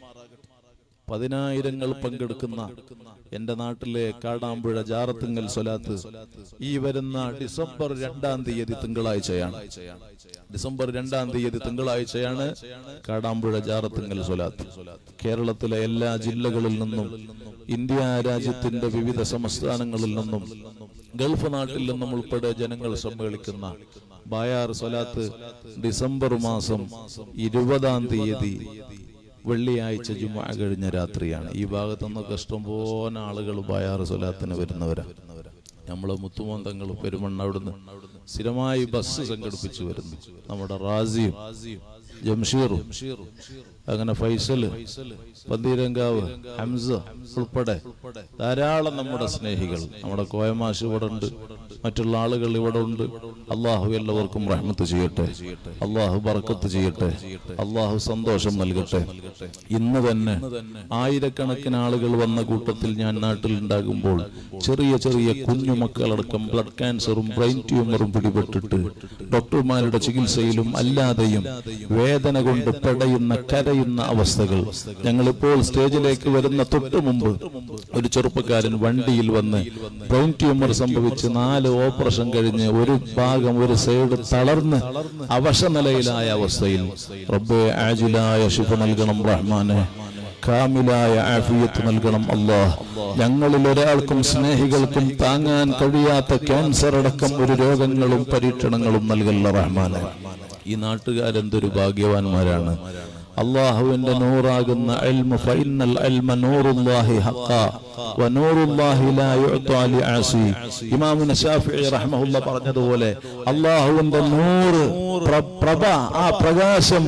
പതിനായിരങ്ങൾ പങ്കെടുക്കുന്ന എന്റെ നാട്ടിലെ കാടാമ്പുഴ ജാറത്തുങ്ങൽ സ്വലാത്ത് ഈ വരുന്ന ഡിസംബർ രണ്ടാം തീയതി തിങ്കളാഴ്ചയാണ് ഡിസംബർ രണ്ടാം തീയതി തിങ്കളാഴ്ചയാണ് കാടാമ്പുഴ ജാറത്തുങ്ങൽ സ്വലാത്ത് കേരളത്തിലെ എല്ലാ ജില്ലകളിൽ നിന്നും ഇന്ത്യ രാജ്യത്തിന്റെ വിവിധ സംസ്ഥാനങ്ങളിൽ നിന്നും ഗൾഫ് നാട്ടിൽ നിന്നും ഉൾപ്പെടെ ജനങ്ങൾ സമ്മേളിക്കുന്ന ബായാർ സ്വലാത്ത് ഡിസംബർ മാസം ഇരുപതാം തീയതി വെള്ളിയാഴ്ച ജുമ കഴിഞ്ഞ രാത്രിയാണ് ഈ ഭാഗത്തു നിന്നൊക്കെ ഇഷ്ടംപോലെ ആളുകൾ ബയാറ് സ്വലാത്തിന് വരുന്നവരാ നമ്മളെ മുത്തുമോന്തങ്ങൾ പെരുമണ്ണ അവിടുന്ന് സ്ഥിരമായി ബസ് സംഘടിപ്പിച്ചു വരുന്നു നമ്മുടെ റാസിയും ജംഷീറും അങ്ങനെ ഫൈസൽ പന്തീരങ്കാവ് ഹംസ ഉൾപ്പെടെ ധാരാളം നമ്മുടെ സ്നേഹികൾ നമ്മുടെ കോയമാഷ് ഇവിടെ ഉണ്ട് മറ്റുള്ള ആളുകൾ ഇവിടെ ഉണ്ട് അള്ളാഹു എല്ലാവർക്കും റഹ്മത്ത് ചെയ്യട്ടെ അള്ളാഹു ബർക്കത്ത് ചെയ്യട്ടെ അള്ളാഹു സന്തോഷം നൽകട്ടെ ഇന്ന് തന്നെ ആയിരക്കണക്കിന് ആളുകൾ വന്ന കൂട്ടത്തിൽ ഞാൻ നാട്ടിൽ ഉണ്ടാകുമ്പോൾ ചെറിയ ചെറിയ കുഞ്ഞു മക്കളടക്കം ബ്ലഡ് ക്യാൻസറും ബ്രെയിൻ ട്യൂമറും പിടിപെട്ടിട്ട് ഡോക്ടർമാരുടെ ചികിത്സയിലും അല്ലാതെയും വേദന കൊണ്ട് പെടയുന്ന കരയുന്ന അവസ്ഥകൾ ഞങ്ങളിപ്പോൾ സ്റ്റേജിലേക്ക് വരുന്ന തൊട്ടു മുമ്പ് ഒരു ചെറുപ്പക്കാരൻ വണ്ടിയിൽ വന്ന് ബ്രെയിൻ ട്യൂമർ സംഭവിച്ച് നാല് ഓപ്പറേഷൻ കഴിഞ്ഞ് ഒരു ഭാഗം ഒരു സൈഡ് തളർന്ന് അവശനിലയിലായ അവസ്ഥയിൽ റബ്ബെ ആജിലായ ശുഭ നൽകണം റഹ്മാനെ കാമിലായ ആഫിയത്ത് നൽകണം അല്ലാഹ് ഞങ്ങളിൽ ഒരാൾക്കും സ്നേഹികൾക്കും താങ്ങാൻ കഴിയാത്ത ക്യാൻസർ അടക്കം ഒരു രോഗങ്ങളും പരീക്ഷണങ്ങളും നൽകല്ല റഹ്മാനെ ഈ നാട്ടുകാരെന്തൊരു ഭാഗ്യവാന്മാരാണ് അള്ളാഹുവിന്റെ നൂറാകുന്ന ഇൽമു ഫഇന്നൽ ഇൽമ നൂറുല്ലാഹി ഹഖ വനൂറുല്ലാഹി ലാ യുഅതാ ലിആസി ഇമാമുന ശാഫിഈ റഹ്മഹുല്ല പറഞ്ഞതുപോലെ അള്ളാഹുവിന്റെ നൂറ് പ്ര- പ്രഭ ആ പ്രകാശം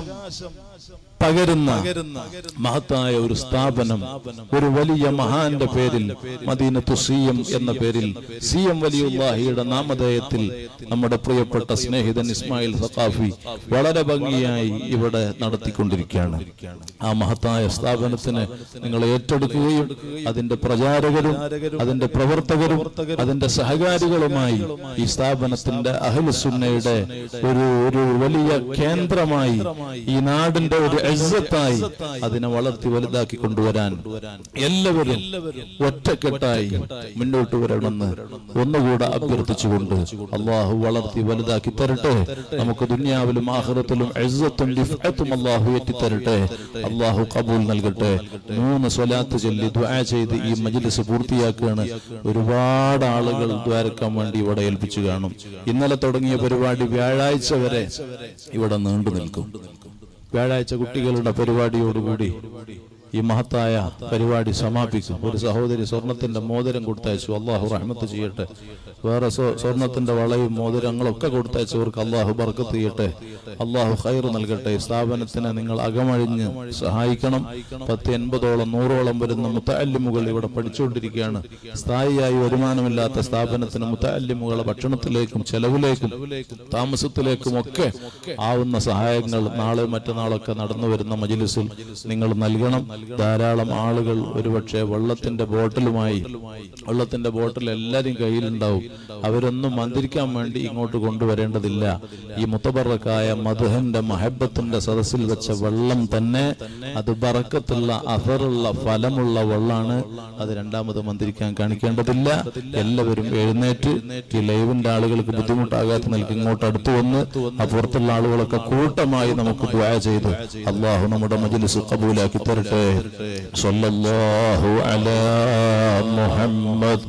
പകരുന്ന മഹത്തായ ഒരു സ്ഥാപനം ഒരു വലിയ മഹാന്റെ പേരിൽ മദീനത്തു സി എം എന്ന പേരിൽ സി എം വലിയുല്ലാഹിയുടെ നാമധേയത്തിൽ നമ്മുടെ പ്രിയപ്പെട്ട സ്നേഹിതൻ ഇസ്മായിൽ സഖാഫി വളരെ ഭംഗിയായി ഇവിടെ നടത്തിക്കൊണ്ടിരിക്കുകയാണ് ആ മഹത്തായ സ്ഥാപനത്തിന് നിങ്ങൾ ഏറ്റെടുക്കുകയും അതിന്റെ പ്രചാരകരും അതിന്റെ പ്രവർത്തകരും അതിന്റെ സഹകാരികളുമായി ഈ സ്ഥാപനത്തിന്റെ അഹ്ലുസുന്നയുടെ ഒരു ഒരു വലിയ കേന്ദ്രമായി ഈ നാടിന്റെ ഒരു എസ്സത്തായി അതിനെ വളർത്തി വലുതാക്കി കൊണ്ടുവരാൻ എല്ലാവരും ഒറ്റക്കെട്ടായി മുന്നോട്ട് വരണമെന്ന് ഒന്നുകൂടെ അഭ്യർത്ഥിച്ചുകൊണ്ട് അള്ളാഹു വളർത്തി വലുതാക്കി തരട്ടെ നമുക്ക് ദുനിയാവിലും ആഹ്റത്തിലും എസ്സത്തും ലിഫ്അത്തും അള്ളാഹു ഏറ്റിത്തരട്ടെ അള്ളാഹു കബൂൽ നൽകട്ടെ മൂന്ന് സ്വലാത്ത് ചൊല്ലി ദ്വാ ചെയ്ത് ഈ മജ്ലിസ് പൂർത്തിയാക്കുകയാണ് ഒരുപാട് ആളുകൾ ദ്വാരക്കാൻ വേണ്ടി ഇവിടെ ഏൽപ്പിച്ചു കാണും ഇന്നലെ തുടങ്ങിയ പരിപാടി വ്യാഴാഴ്ച വരെ ഇവിടെ നീണ്ടു നിൽക്കും വ്യാഴാഴ്ച കുട്ടികളുടെ പരിപാടിയോടുകൂടി ഈ മഹത്തായ പരിപാടി സമാപിക്കും ഒരു സഹോദരി സ്വർണത്തിന്റെ മോതിരം കൊടുത്തയച്ചു അള്ളാഹു റഹ്മത്ത് ചെയ്യട്ടെ വേറെ സ്വ- സ്വർണത്തിന്റെ വളയും മോതിരങ്ങളൊക്കെ കൊടുത്തയച്ചവർക്ക് അള്ളാഹു ബർക്കത്ത് ചെയ്യട്ടെ അള്ളാഹു ഖൈർ നൽകട്ടെ ഈ സ്ഥാപനത്തിനെ നിങ്ങൾ അകമഴിഞ്ഞ് സഹായിക്കണം പത്ത് എൺപതോളം നൂറോളം വരുന്ന മുത്തല്ലിമുകൾ ഇവിടെ പഠിച്ചുകൊണ്ടിരിക്കുകയാണ് സ്ഥായിയായി വരുമാനമില്ലാത്ത സ്ഥാപനത്തിന് മുത്തല്ലിമുകളെ ഭക്ഷണത്തിലേക്കും ചെലവിലേക്കും താമസത്തിലേക്കും ഒക്കെ ആവുന്ന സഹായങ്ങൾ നാളെ മറ്റന്നാളൊക്കെ നടന്നു വരുന്ന മജിലിസിൽ നിങ്ങൾ നൽകണം ധാരാളം ആളുകൾ ഒരുപക്ഷെ വെള്ളത്തിന്റെ ബോട്ടിലുമായി വെള്ളത്തിന്റെ ബോട്ടിൽ എല്ലാരും കയ്യിലുണ്ടാവും അവരൊന്നും മന്ത്രിക്കാൻ വേണ്ടി ഇങ്ങോട്ട് കൊണ്ടുവരേണ്ടതില്ല ഈ മുത്തബറക്കായ മധുഹന്റെ മഹബത്തിന്റെ സദസ്സിൽ വെച്ച വെള്ളം തന്നെ അത് ബറക്കത്തുള്ള അഫറുള്ള ഫലമുള്ള വെള്ളമാണ് അത് രണ്ടാമത് മന്ത്രിക്കാൻ കാണിക്കേണ്ടതില്ല എല്ലാവരും എഴുന്നേറ്റ് ഈ ലൈവിന്റെ ആളുകൾക്ക് ബുദ്ധിമുട്ടാകാത്ത നിലക്ക് ഇങ്ങോട്ട് അടുത്തു വന്ന് ആ പുറത്തുള്ള ആളുകളൊക്കെ കൂട്ടമായി നമുക്ക് ദ്വാ ചെയ്ത് അള്ളാഹു നമ്മുടെ മജ്ലിസ് കബൂലാക്കി തരട്ടെ സല്ലല്ലാഹു അലാ മുഹമ്മദ്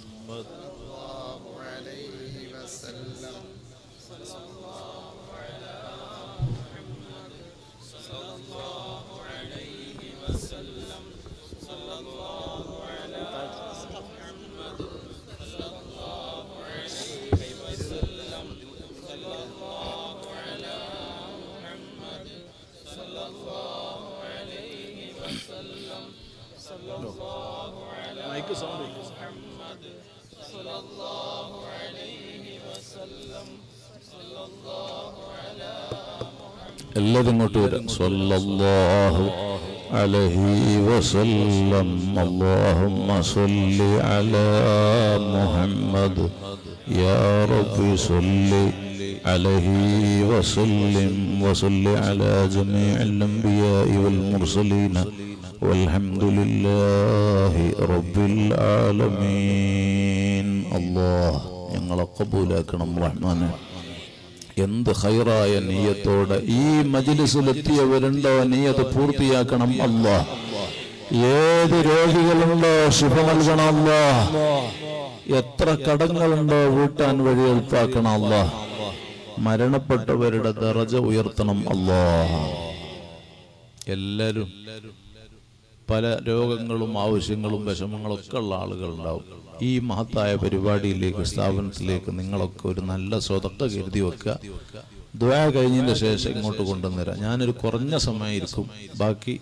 എല്ലാവരും ഇങ്ങോട്ട് വരാം സല്ലല്ലാഹു അലൈഹി വസല്ലം اللهم صل على محمد يا رب صل عليه وسلم وصل على جميع الأنبياء والمرسلين والحمد لله رب العالمين الله ഞങ്ങളെ കബൂലാക്കണം റഹ്മാനെ എന്ത് ഹൈറായ നീയത്തോടെ ഈ മജിലിസിലെത്തിയവരുണ്ടോ നീ അത് പൂർത്തിയാക്കണം അല്ലാ ഏത് രോഗികളുണ്ടോ ശുഭ നൽകണം അല്ലാ എത്ര കടങ്ങളുണ്ടോ വീട്ടാൻ വഴി എളുപ്പാക്കണം അല്ലാ മരണപ്പെട്ടവരുടെ ദറജ ഉയർത്തണം അല്ലാ എല്ലാരും പല രോഗങ്ങളും ആവശ്യങ്ങളും വിഷമങ്ങളും ഒക്കെ ഉള്ള ആളുകളുണ്ടാവും ഈ മഹത്തായ പരിപാടിയിലേക്ക് സ്ഥാപനത്തിലേക്ക് നിങ്ങളൊക്കെ ഒരു നല്ല സ്വതക്ക കരുതി വെക്കുക ദ്വാ കഴിഞ്ഞതിന് ശേഷം ഇങ്ങോട്ട് കൊണ്ടുവന്നുതരാം ഞാനൊരു കുറഞ്ഞ സമയം ഇരിക്കും ബാക്കി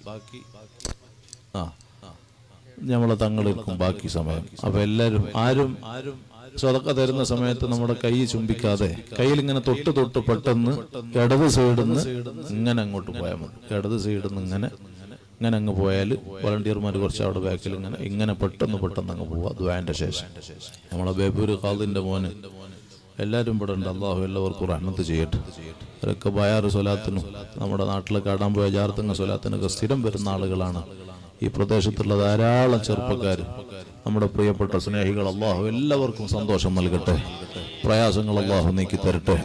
ആ നമ്മളെ തങ്ങളിരിക്കും ബാക്കി സമയം അപ്പൊ എല്ലാരും ആരും ആരും സ്വതക്ക തരുന്ന സമയത്ത് നമ്മുടെ കൈ ചുംബിക്കാതെ കയ്യിൽ ഇങ്ങനെ തൊട്ട് തൊട്ട് പെട്ടെന്ന് ഇടത് സൈഡിൽ നിന്ന് ഇങ്ങനെ അങ്ങോട്ട് പോയാൽ മതി ഇടത് സൈഡിൽ നിന്ന് ഇങ്ങനെ ഇങ്ങനെ അങ്ങ് പോയാൽ വളണ്ടിയർമാർ കുറച്ച് അവിടെ ബാക്കിൽ ഇങ്ങനെ ഇങ്ങനെ പെട്ടെന്ന് പെട്ടെന്ന് അങ്ങ് പോവുക ദ്വാന്റെ ശേഷം നമ്മളെ ബേബൂര് ഖാദിന്റെ മോന് എല്ലാവരും ഇവിടെ ഉണ്ട് അള്ളാഹു എല്ലാവർക്കും റഹ്മത്ത് ചെയ്യട്ടെ അവരൊക്കെ ബയാറ് സ്വലാത്തിനും നമ്മുടെ നാട്ടിലെ കാടാൻ പോയ ജാർത്തങ്ങ സ്വലാത്തിനൊക്കെ സ്ഥിരം വരുന്ന ആളുകളാണ് ഈ പ്രദേശത്തുള്ള ധാരാളം ചെറുപ്പക്കാർ നമ്മുടെ പ്രിയപ്പെട്ട സ്നേഹികൾ അള്ളാഹു എല്ലാവർക്കും സന്തോഷം നൽകട്ടെ പ്രയാസങ്ങൾ അള്ളാഹു നീക്കി തരട്ടെ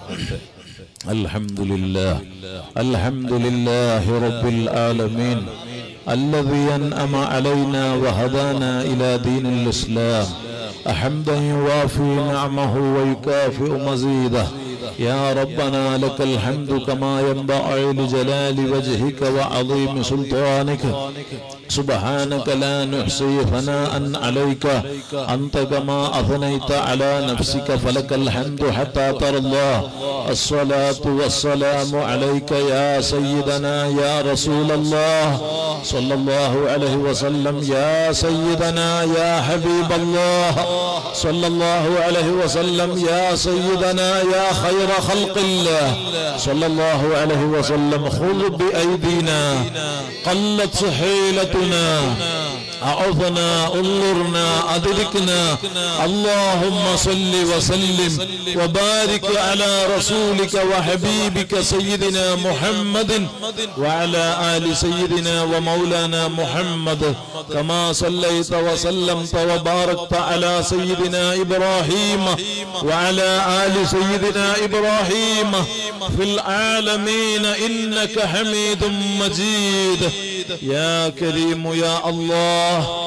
الحمد لله الحمد لله رب العالمين الذي أنعم علينا وهدانا إلى دين الإسلام حمدا يوافي نعمه ويكافئ مزيده يا ربنا لك الحمد كما ينبغي لجلال وجهك وعظيم سلطانك سبحانك لا نحصي ثناء عليك أنت كما أثنيت على نفسك فلك الحمد حتى ترضى الصلاة والسلام عليك يا سيدنا يا رسول الله صلى الله عليه وسلم يا سيدنا يا حبيب الله صلى الله عليه وسلم يا سيدنا يا خير خلق الله صلى الله عليه وسلم خذ بأيدينا قلت حيلتنا أعظنا انظرنا أدركنا اللهم صل وسلم وبارك على رسولك وحبيبك سيدنا محمد وعلى آل سيدنا ومولانا محمد كما صليت وسلمت وباركت على سيدنا إبراهيم وعلى آل سيدنا إبراهيم في العالمين إنك حميد مجيد يا كريم يا الله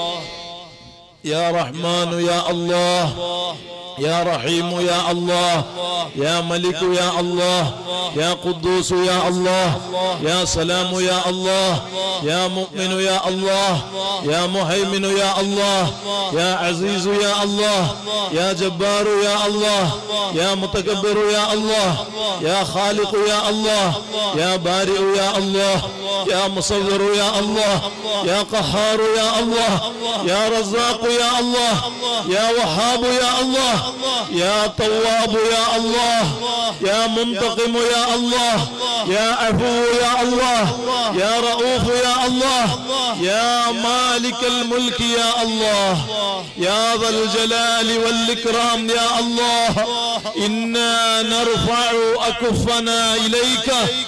يا رحمن يا الله يا رحيم يا الله يا ملك يا الله يا قدوس يا الله يا سلام يا الله يا مؤمن يا الله يا مهيمن يا الله يا عزيز يا الله يا جبار يا الله يا متكبر يا الله يا خالق يا الله يا بارئ يا الله يا مصور يا الله يا قهار يا الله يا رزاق يا الله يا وهاب يا الله يا تواب يا الله يا منتقم يا الله يا عفو يا الله يا رؤوف يا الله يا مالك الملك يا الله يا ذا الجلال والإكرام يا الله إنا نرفع أكفنا إليك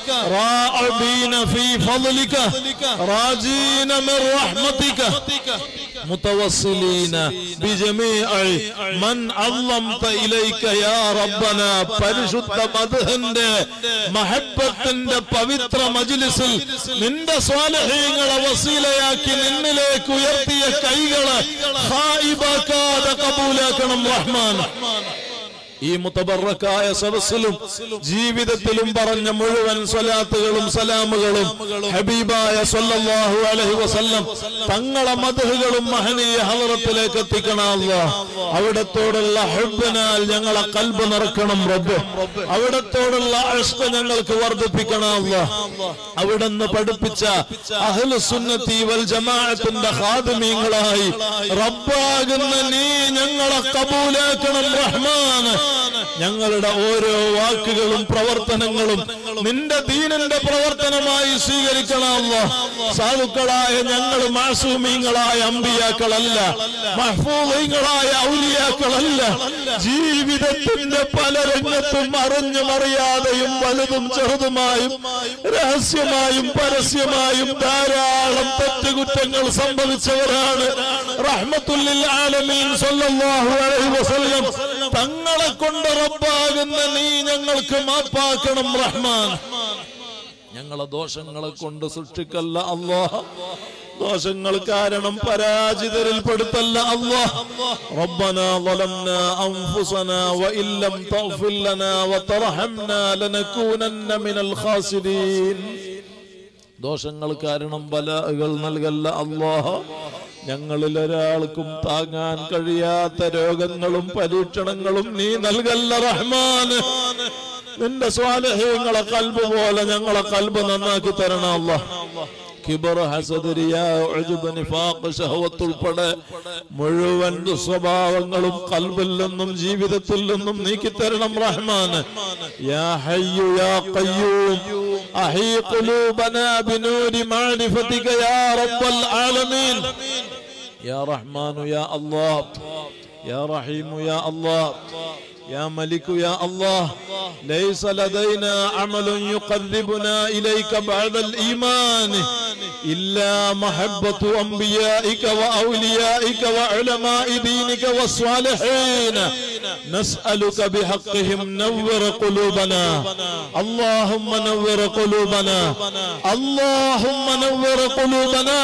راعبين في فضلك راجين من رحمتك متوصلين بجميع من علمت إليك يا ربنا പരിശുദ്ധ മധുഹന്റെ മഹബത്തിന്റെ പവിത്ര മജ്ലിസിൽ നിന്റെ സ്വാലഹ്യങ്ങളെ വസീലയാക്കി നിന്നിലേക്ക് ഉയർത്തിയ കൈകള് ഹായിബാക്കാതെ കബൂലാക്കണം റഹ്മാൻ ഈ മുത്തബറക്കായ സദസ്സിലും ജീവിതത്തിലും പറഞ്ഞ മുഴുവൻ സ്വലാത്തുകളും സലാമുകളും ഹബീബായ സല്ലല്ലാഹു അലൈഹി വസല്ലം തങ്ങളെ മധുകളും മഹനീയ ഹലറത്തിലേക്ക് എത്തിക്കണം അല്ലാഹ് അവിടത്തോടുള്ള ഹബ്ബിനാൽ ഞങ്ങളെ കൽബ് നിറക്കണം റബ്ബ് അവിടത്തോടുള്ള അഷ്ക ഞങ്ങൾക്ക് വർദ്ധിപ്പിക്കണം അല്ലാഹ് അവിടുന്ന് പഠിപ്പിച്ച അഹ്ലു സുന്നത്തി വൽ ജമാഅത്തിന്റെ ഖാദിമീങ്ങളായി റബ്ബാകുന്ന നീ ഞങ്ങളെ കബൂലാക്കണം റഹ്മാൻ ഞങ്ങളുടെ ഓരോ വാക്കുകളും പ്രവർത്തനങ്ങളും നിന്റെ ദീനന്റെ പ്രവർത്തനമായി സ്വീകരിക്കണമല്ലോ സാധുക്കളായ ഞങ്ങൾ മാസൂമീങ്ങളായ അമ്പിയാക്കളല്ല മഹ്ഫൂദീങ്ങളായ ഔലിയാക്കളല്ല ജീവിതത്തിന്റെ പല രംഗത്തും അറിഞ്ഞും അറിയാതെയും വലുതും ചെറുതുമായും രഹസ്യമായും പരസ്യമായും ധാരാളം തെറ്റുകുറ്റങ്ങൾ സംഭവിച്ചവരാണ് റഹ്മത്തുല്ലിൽ ആലമീൻ സല്ലല്ലാഹു അലൈഹി വസല്ലം തങ്ങളെ കൊണ്ട് റബ്ബാകുന്ന നീ ഞങ്ങൾക്ക് മാപ്പാക്കണം റഹ്മാൻ ഞങ്ങളെ ദോഷങ്ങളെ കൊണ്ട് സൃഷ്ടിക്കല്ല അല്ലാഹ് ദോഷങ്ങൾ കാരണം പരാജിതരിൽ പെടുത്തല്ല അല്ലാഹ് ربنا ظلمنا أنفسنا وإن لم تغفر لنا وترحمنا لنكونن من الخاسرين ദോഷങ്ങൾ കാരണം ബലകൾ നൽകല്ല അല്ലാഹ് ഞങ്ങളിൽ ഒരാൾക്കും താങ്ങാൻ കഴിയാത്ത രോഗങ്ങളും പരീക്ഷണങ്ങളും നീ നൽകല്ല റഹ്മാന് നിന്റെ സ്വാലഹ്യങ്ങളെ കൽബ് പോലെ ഞങ്ങളെ കൽബ് നന്നാക്കി തരണം അല്ലാഹ് കിബർ ഹസദ് റിയാ ഉജ്ബ് നിഫാഖ് ശഹവത്ത് ഉൾപ്പെടെ മുഴുവൻ സ്വഭാവങ്ങളും കൽബിൽ നിന്നും ജീവിതത്തിൽ നിന്നും നീക്കി തരണം റഹ്മാൻ യാ ഹയ്യു യാ ഖയ്യൂം അഹീ ഖുലൂബനാ ബിനൂരി മഅരിഫതിക യാ റബ്ബൽ ആലമീൻ യാ റഹ്മാൻ യാ അല്ലാഹ് യാ റഹീം യാ അല്ലാഹ് يا ملك يا الله ليس لدينا عمل يقربنا إليك بعد الإيمان إلا محبة أنبيائك وأوليائك وعلماء دينك والصالحين نسألك بحقهم نور قلوبنا اللهم نور قلوبنا اللهم نور قلوبنا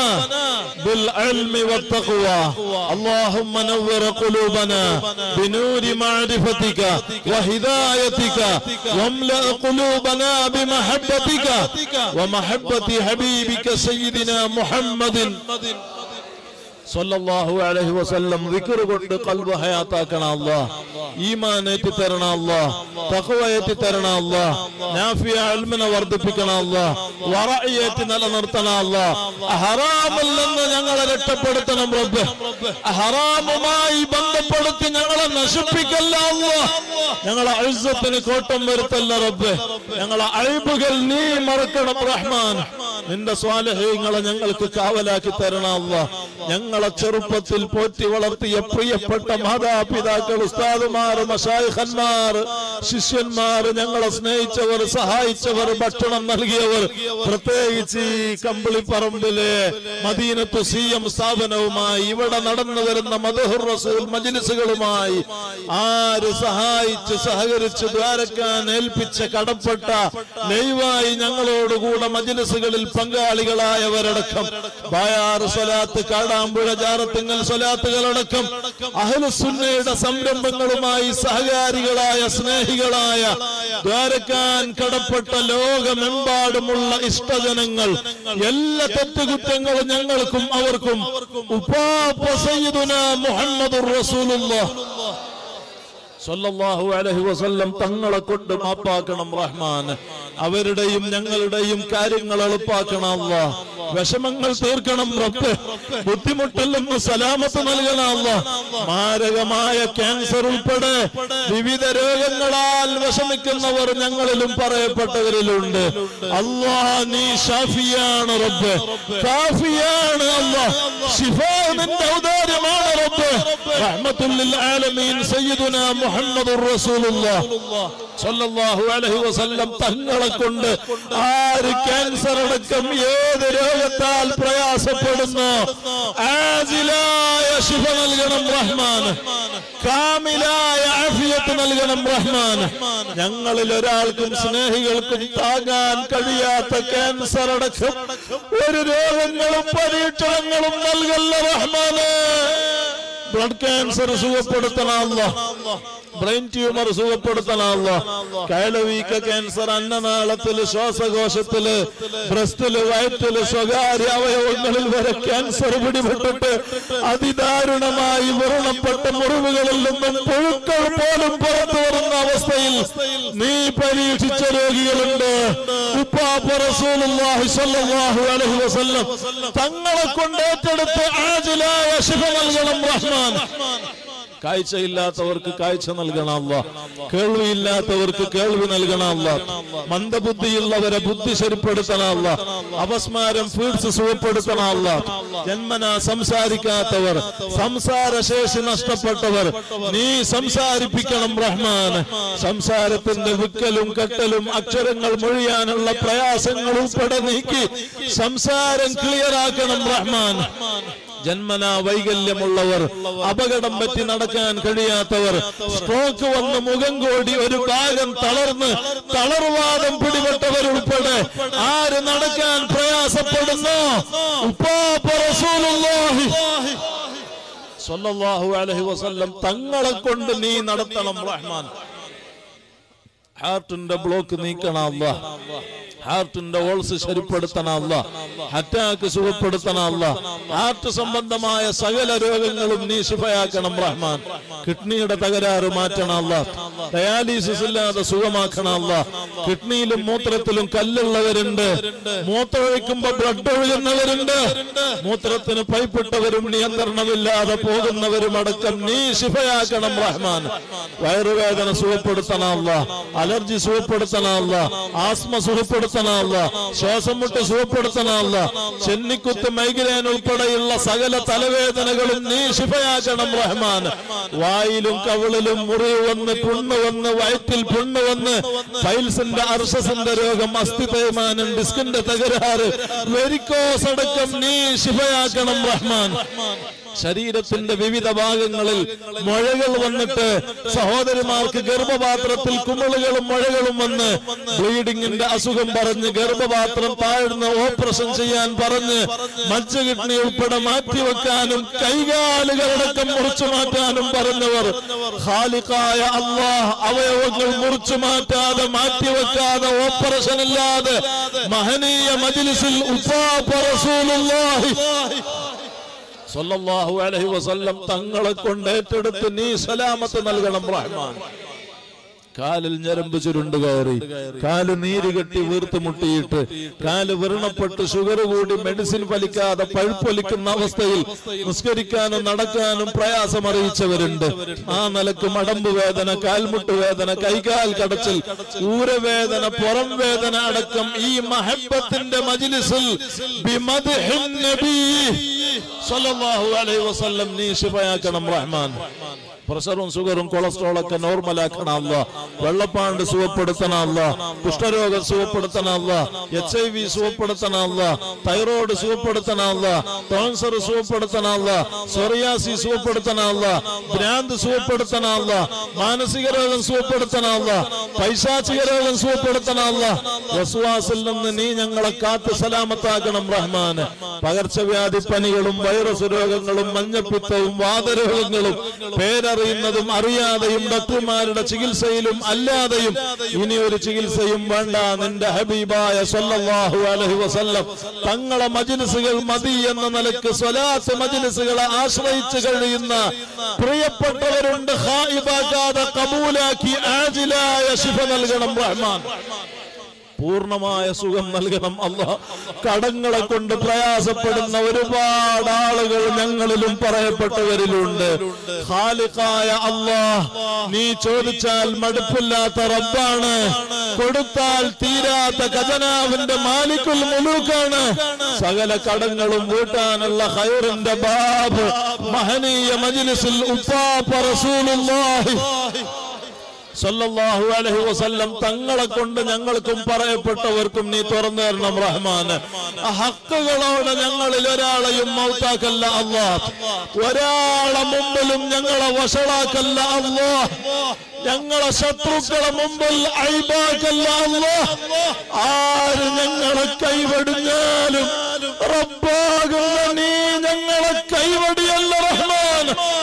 بالعلم والتقوى اللهم نور قلوبنا بنور معرفتك وهدايتك واملأ قلوبنا بمحبتك ومحبة حبيبك سيدنا محمد സല്ലല്ലാഹു അലൈഹി വസല്ലം ദിക്ർ കൊണ്ട് ഖൽബ് ഹയാത്താക്കണം അല്ലാഹ് ഈമാൻ ഏറ്റി തരണം അല്ലാഹ് തഖ്വ ഏറ്റി തരണം അല്ലാഹ് നാഫിയ ഇൽമിനെ വർദ്ധിപ്പിക്കണം അല്ലാഹ് വറഇ ഏറ്റി നിലനിർത്തണം അല്ലാഹ് ഹറാമിൽ നിന്ന് ഞങ്ങളെ രക്ഷപ്പെടുത്തണം റബ്ബ് ഹറാമുമായി ബന്ധപ്പെടുത്തി ഞങ്ങളെ നശിപ്പിക്കല്ല അല്ലാഹ് ഞങ്ങളെ ഇസ്സത്തിന് കോട്ടം വരുത്തല്ല റബ്ബ് ഞങ്ങളെ അഴിബുകൾ നീ മറക്കണം റഹ്മാൻ നിന്റെ സ്വാലഹ്യങ്ങളെ ഞങ്ങൾക്ക് കാവലാക്കി തരണം അല്ലാഹ് ഞങ്ങളെ ചെറുപ്പത്തിൽ പോറ്റി വളർത്തിയ പ്രിയപ്പെട്ട മാതാപിതാക്കൾ ഉസ്താദുമാർ മഷായിഖന്മാർ ശിഷ്യന്മാർ ഞങ്ങളെ സ്നേഹിച്ചവർ സഹായിച്ചവർ ഭക്ഷണം നൽകിയവർ പ്രത്യേകിച്ച് ഈ കമ്പിളിപ്പറമ്പിലെ മദീനത്തു സി എം സ്ഥാപനവുമായി ഇവിടെ നടന്നു വരുന്ന മധുഹുർ റസൂൽ മജിലിസുകളുമായി ആര് സഹായിച്ച് സഹകരിച്ച് ദ്വാരക്കാൻ ഏൽപ്പിച്ച കടപ്പെട്ട ലൈവായി ഞങ്ങളോടുകൂടെ മജിലിസുകളിൽ പങ്കാളികളായവരടക്കം ബായാർ സ്വലാത്ത് കാടാമ്പുഴ ജാറത്തിങ്ങൽ സ്വലാത്തുകളടക്കം അഹ്ലുസുന്നയുടെ സംരംഭങ്ങളുമായി സഹകാരികളായ സ്നേഹികളായ ദ്വാരക്കാൻ കടപ്പെട്ട ലോകമെമ്പാടുമുള്ള ഇഷ്ടജനങ്ങൾ എല്ലാ തെറ്റുകുറ്റങ്ങളും ഞങ്ങൾക്കും അവർക്കും ഉപ്പാപ്പ സയ്യിദുന മുഹമ്മദുർ റസൂലുള്ളാഹ് സല്ലല്ലാഹു അലൈഹി വസല്ലം തങ്ങളെ കൊണ്ട് മാപ്പാക്കണം റഹ്മാൻ അവരുടെയും ഞങ്ങളുടെയും കാര്യങ്ങൾ എളുപ്പാക്കണം അല്ലാ വിഷമങ്ങൾ തീർക്കണം റബ്ബ് ബുദ്ധിമുട്ടിൽ നിന്ന് സലാമത്ത് നൽകണം അല്ല മാരകമായ ക്യാൻസർ ഉൾപ്പെടെ വിവിധ രോഗങ്ങളാൽ വിഷമിക്കുന്നവർ ഞങ്ങളിലും പറയപ്പെട്ടവരിലുണ്ട് അല്ലാ നീ ഷാഫിയാണ് റബ്ബ് കാഫിയാണ് അല്ലാ ശിഫ നിന്റെ ഔദാര്യമാണ് റബ്ബ് റഹ്മത്തുൽ ലിൽ ആലമീൻ സയ്യിദുനാ മുഹമ്മദുർ റസൂലുള്ളാഹ് സല്ലല്ലാഹു അലൈഹി വസല്ലം തങ്ങളെ കൊണ്ട് ആര് ക്യാൻസർ അടക്കം ഏത് രോഗത്താൽ പ്രയാസപ്പെടുന്നു ആജിലായ ശിഫ നൽകണം റഹ്മാൻ കാമിലായ ആഫിയത്ത് നൽകണം റഹ്മാൻ ഞങ്ങളിൽ ഒരാൾക്കും സ്നേഹികൾക്കും താങ്ങാൻ കഴിയാത്ത ക്യാൻസർ അടക്കം ഒരു രോഗങ്ങളും പരീക്ഷണങ്ങളും നൽകല്ല റഹ്മാന് ബ്ലഡ് ക്യാൻസർ സുഖപ്പെടുത്തണമല്ല ബ്രെയിൻ ട്യൂമർ സുഖപ്പെടുത്തണമല്ല കയലവീക്ക ക്യാൻസർ അന്നനാളത്തില് ശ്വാസകോശത്തില് ബ്രസ്റ്റില് വയറ്റില് സ്വകാര്യ അവയവങ്ങളിൽ വരെ ക്യാൻസർ പിടിപെട്ടിട്ട് അതിദാരുണമായി വ്രണപ്പെട്ട മുറിവുകളിൽ നിന്നും പുഴുക്കൾ പോലും പുറത്തു വരുന്ന അവസ്ഥയിൽ നീ പരീക്ഷിച്ച രോഗികളുണ്ട് ഉപ്പാപ്പ റസൂലുള്ളാഹി സ്വല്ലല്ലാഹു അലൈഹി വസല്ലം തങ്ങളെ കൊണ്ട് ഏറ്റെടുത്ത് ആജിലായ ശിഫ നൽകണം റഹ്മാൻ കാഴ്ചയില്ലാത്തവർക്ക് കാഴ്ച നൽകണം അല്ല കേൾവിയില്ലാത്തവർക്ക് കേൾവി നൽകണം അല്ല മന്ദബുദ്ധിയുള്ളവരെ ബുദ്ധി ശരിപ്പെടുത്തണം അല്ല അപസ്മാരം ഫീഡ്സ് സുഖപ്പെടുത്തണം അല്ല ജന്മന സംസാരിക്കാത്തവർ സംസാരശേഷി നഷ്ടപ്പെട്ടവർ നീ സംസാരിപ്പിക്കണം റഹ്മാൻ സംസാരത്തിന്റെ വിക്കലും കെട്ടലും അക്ഷരങ്ങൾ മൊഴിയാനുള്ള പ്രയാസങ്ങൾ ഉൾപ്പെടെ നീക്കി സംസാരം ക്ലിയർ ആക്കണം റഹ്മാൻ ജന്മന വൈകല്യമുള്ളവർ അപകടം പറ്റി നടക്കാൻ കഴിയാത്തവർ സ്ട്രോക്ക് വന്ന് മുഖം കോടി ഒരു ഭാഗം തളർന്ന് തളർവാദം പിടിപെട്ടവരുൾപ്പെടെ ആര് നടക്കാൻ പ്രയാസപ്പെടുന്നു ഉപ്പാപ്പ റസൂലുള്ളാഹി സ്വല്ലല്ലാഹു അലൈഹി വസല്ലം തങ്ങളെ കൊണ്ട് നീ നടത്തണം റഹ്മാൻ ഹാർട്ടിന്റെ ബ്ലോക്ക് നീക്കണം അല്ലാ ഹാർട്ടിന്റെ ഓൾസ് ശരിപ്പെടുത്തണം അല്ല അറ്റാക്ക് സുഖപ്പെടുത്തണം അല്ല ഹാർട്ട് സംബന്ധമായ സകല രോഗങ്ങളും നീ ശുഭയാക്കണം റഹ്മാൻ കിഡ്നിയുടെ തകരാറ് മാറ്റണം അല്ല ഡയാലിസിസ് ഇല്ലാതെ സുഖമാക്കണം അല്ല കിഡ്നിയിലും മൂത്രത്തിലും കല്ലുള്ളവരുണ്ട് മൂത്രമൊഴിക്കുമ്പോ ബ്ലഡ് ഒഴുകുന്നവരുണ്ട് മൂത്രത്തിന് പൈപ്പിട്ടവരും നിയന്ത്രണമില്ലാതെ പോകുന്നവരും അടക്കം നീ ശിഫയാക്കണം റഹ്മാൻ വയറുവേദന സുഖപ്പെടുത്തണം അല്ല അലർജി സുഖപ്പെടുത്തണം അല്ല ആസ്മ സുഖപ്പെടുത്തണം അല്ല ശ്വാസം മുട്ട് സുഖപ്പെടുത്തണം അല്ല ചെന്നിക്കുത്ത് മൈഗ്രേൻ ഉൾപ്പെടെയുള്ള സകല തലവേദനകളും നീ ശിഫയാക്കണം റഹ്മാൻ വായിലും കവിളിലും മുറിവ് വന്ന് പുണ്ണ് വന്ന് വയറ്റിൽ പുണ്ണ് വന്ന് പൈൽസിന്റെ അർഷസിന്റെ രോഗം അസ്ഥി തേയ്മാനം ഡിസ്കിന്റെ തകരാറ് വെരിക്കോസ് അടക്കം നീ ശിഫയാക്കണം റഹ്മാൻ ശരീരത്തിന്റെ വിവിധ ഭാഗങ്ങളിൽ മുഴകൾ വന്നിട്ട് സഹോദരിമാർക്ക് ഗർഭപാത്രത്തിൽ കുമിളുകളും മുഴകളും വന്ന് ബ്ലീഡിങ്ങിന്റെ അസുഖം പറഞ്ഞ് ഗർഭപാത്രം താഴ്ന്ന് ഓപ്പറേഷൻ ചെയ്യാൻ പറഞ്ഞ് മജ്ജ കിഡ്നി ഉൾപ്പെടെ മാറ്റിവെക്കാനും കൈകാലുകളടക്കം മുറിച്ചു മാറ്റാനും പറഞ്ഞവർ ഖാലിഖായ അള്ളാഹ് അവയവങ്ങൾ മുറിച്ചു മാറ്റാതെ മാറ്റിവെക്കാതെ ഓപ്പറേഷൻ ഇല്ലാതെ മഹനീയ മജ്ലിസിൽ ഉപ്പാപ്പ റസൂലുള്ളാഹി സല്ലല്ലാഹു അലൈഹി വസല്ലം തങ്ങളെ കൊണ്ട് ഏറ്റെടുത്ത് നീ സലാമത്ത് നൽകണം റഹ്മാൻ കാലിൽ ഞരമ്പ് ചുരുണ്ട് കയറി കാല് നീര് കെട്ടി വീർത്ത് മുട്ടിയിട്ട് കാല് വ്രണപ്പെട്ട് ഷുഗർ കൂടി മെഡിസിൻ ഫലിക്കാതെ പഴുപ്പൊലിക്കുന്ന അവസ്ഥയിൽ നിസ്കരിക്കാനും നടക്കാനും പ്രയാസം അറിയിച്ചവരുണ്ട് ആ നിലക്ക് മടമ്പ് വേദന കാൽമുട്ട് വേദന കൈകാൽ കടച്ചിൽ ഊരവേദന പുറം വേദന അടക്കം ഈ മഹബത്തിന്റെ മജിലിസിൽ ബിമദ്ഹിൻ നബി സല്ലല്ലാഹു അലൈഹി വസല്ലം നീ ശിഫയാക്കണം റഹ്മാൻ പ്രഷറും ഷുഗറും കൊളസ്ട്രോളും ഒക്കെ നോർമലാക്കണം അല്ല വെള്ളപ്പാണ്ട് സുഖപ്പെടുത്തണം അല്ല കുഷ്ഠരോഗം സുഖപ്പെടുത്തണം അല്ല എച്ച് ഐ വി സുഖപ്പെടുത്തണം അല്ല തൈറോയ്ഡ് സുഖപ്പെടുത്തണം അല്ല ക്യാൻസർ സുഖപ്പെടുത്തണം അല്ല സൊറിയാസി സുഖപ്പെടുത്തണം അല്ല ഭ്രാന്ത് സുഖപ്പെടുത്തണം അല്ല മാനസിക രോഗം സുഖപ്പെടുത്തണം അല്ല പൈശാചിക രോഗം സുഖപ്പെടുത്തണം അല്ല വസുവാസിൽ നിന്ന് നീ ഞങ്ങളെ കാത്ത് സലാമത്താക്കണം റഹ്മാന് പകർച്ചവ്യാധി പനികളും വൈറസ് രോഗങ്ങളും മഞ്ഞപ്പിത്തവും വാതരോഗങ്ങളും പേരറിയുന്നതും അറിയാതെയും ഡോക്ടർമാരുടെ ചികിത്സയിലും അല്ലാതെയും ഇനി ഒരു ചികിത്സയും വേണ്ട നിന്റെ ഹബീബായ സല്ലല്ലാഹു അലൈഹി വസല്ലം തങ്ങളെ മജ്ലിസുകൾ മതി എന്ന നിലക്ക് സ്വലാത്ത് മജ്ലിസുകളെ ആശ്രയിച്ച് കഴിയുന്ന പ്രിയപ്പെട്ടവരുണ്ട് ഹായിബാക്കാതെ കബൂലാക്കി ആജിലായ ശിഫ നൽകണം റഹ്മാൻ പൂർണ്ണമായ സുഖം നൽകണം അല്ല കടങ്ങളെ കൊണ്ട് പ്രയാസപ്പെടുന്ന ഒരുപാട് ആളുകൾ ഞങ്ങളിലും പറയപ്പെട്ടവരിലുണ്ട് ഖാലിഖായ അല്ലാ നീ ചോദിച്ചാൽ മടുപ്പില്ലാത്ത റബ്ബാണ് കൊടുത്താൽ തീരാത്ത ഖജനാവിന്റെ മാലിക്കുൽ മുലൂക്കാണ് സകല കടങ്ങളും വീട്ടാനുള്ള ഖൈറിന്റെ ബാബ് മഹനീയ മജ്ലിസിൽ ഉപ്പാപ്പ റസൂലുള്ളാഹി സല്ലല്ലാഹു അലൈഹി വസല്ലം തങ്ങളെ കൊണ്ട് ഞങ്ങൾക്കും പറയപ്പെട്ടവർക്കും നീ തുറന്നു തരണം റഹ്മാന് ആ ഹക്കുകളോട് ഞങ്ങളിൽ ഒരാളെയും മൗത്താക്കല്ല അല്ലാ ഒരാളെ മുമ്പിലും ഞങ്ങളെ വഷളാക്കല്ല അല്ലാ ഞങ്ങളെ ശത്രുക്കളെ മുമ്പിൽ ഐബാക്കല്ല അല്ലാ ആര് ഞങ്ങളെ കൈവടിഞ്ഞാലും റബ്ബാകുന്ന നീ ഞങ്ങളെ കൈവടിയല്ല റഹ്മാൻ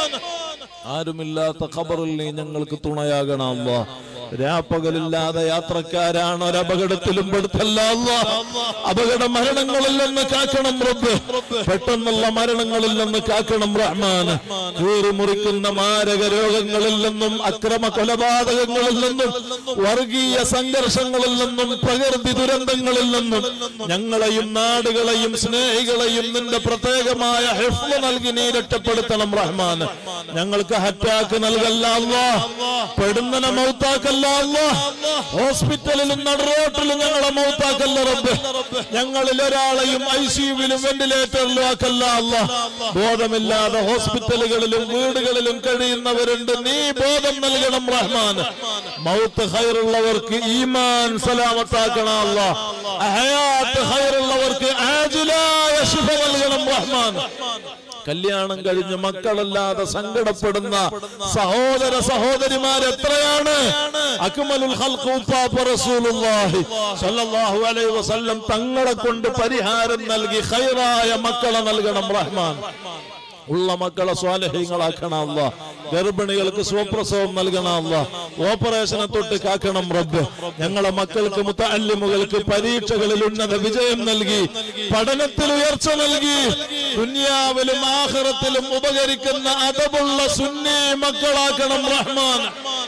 ആരുമില്ലാത്ത ഖബറിൽ നീ ഞങ്ങൾക്ക് തുണയാകണം അല്ലാ രാപ്പകലില്ലാതെ യാത്രക്കാരാണ് ഒരപകടത്തിലും പെടുത്തല്ല അല്ലാ അപകട മരണങ്ങളിൽ നിന്ന് കാക്കണം റബ്ബ് പെട്ടെന്നുള്ള മരണങ്ങളിൽ നിന്ന് കാക്കണം റഹ്മാൻ കീറി മുറിക്കുന്ന മാരക രോഗങ്ങളിൽ നിന്നും അക്രമ കൊലപാതകങ്ങളിൽ നിന്നും വർഗീയ സംഘർഷങ്ങളിൽ നിന്നും പ്രകൃതി ദുരന്തങ്ങളിൽ നിന്നും ഞങ്ങളെയും നാടുകളെയും സ്നേഹികളെയും നിന്റെ പ്രത്യേകമായ ഹിഫ്ള് നൽകി നീ രക്ഷപ്പെടുത്തണം റഹ്മാൻ ഞങ്ങൾക്ക് ഹറ്റാക്ക് നൽകല്ല അല്ലാ പെടുന്നനെ മൗത്താക്കല്ല അല്ലാ ഹോസ്പിറ്റലിലും നടുറോട്ടിലും ഞങ്ങളെ മൗത്താക്കല്ല റബ്ബ് ഞങ്ങളിൽ ഒരാളെയും ഐ സിയുവിലും വെന്റിലേറ്ററിലും ആക്കല്ല അല്ലാ ബോധമില്ലാതെ ഹോസ്പിറ്റലുകളിലും വീടുകളിലും കഴിയുന്നവരുണ്ട് നീ ബോധം നൽകണം റഹ്മാൻ മൗത്ത് ഹൈറുള്ളവർക്ക് ഈമാൻ സലാമത്താക്കണം അല്ലാ ഹയാത്ത് ഹൈറുള്ളവർക്ക് ആജിലായ ശുഭ നൽകണം റഹ്മാൻ കല്യാണം കഴിഞ്ഞ് മക്കളല്ലാതെ സങ്കടപ്പെടുന്ന സഹോദര സഹോദരിമാർ എത്രയാണ് അക്മലുൽ ഖൽഖ് ഉപ്പാപ്പ റസൂലുള്ളാഹി സ്വല്ലല്ലാഹു അലൈഹി വസല്ലം തങ്ങളെ കൊണ്ട് പരിഹാരം നൽകി ഖൈറായ മക്കളെ നൽകണം റഹ്മാൻ ഉള്ള മക്കളെ സ്വാലഹ്യങ്ങളാക്കണം അല്ല ഗർഭിണികൾക്ക് സ്വപ്രസവം നൽകണം അല്ല ഓപ്പറേഷനെ തൊട്ട് കാക്കണം റബ്ബ് ഞങ്ങളെ മക്കൾക്ക് മുത്തല്ലിമുകൾക്ക് പരീക്ഷകളിൽ ഉന്നത വിജയം നൽകി പഠനത്തിൽ ഉയർച്ച നൽകി ദുനിയാവിലും ആഹ്റത്തിലും ഉപകരിക്കുന്ന അതവുള്ള സുന്നി മക്കളാക്കണം റഹ്മാൻ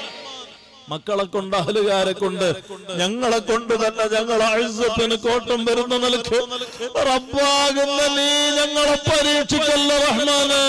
മക്കളെ കൊണ്ട് അഹലുകാരെ കൊണ്ട് ഞങ്ങളെ കൊണ്ട് തന്നെ ഞങ്ങളെ അഴുസത്തിന് കോട്ടം വരുന്ന നിലക്ക് റബ്ബാകുന്ന നീ ഞങ്ങളെ പരീക്ഷിക്കല്ല റഹ്മാനെ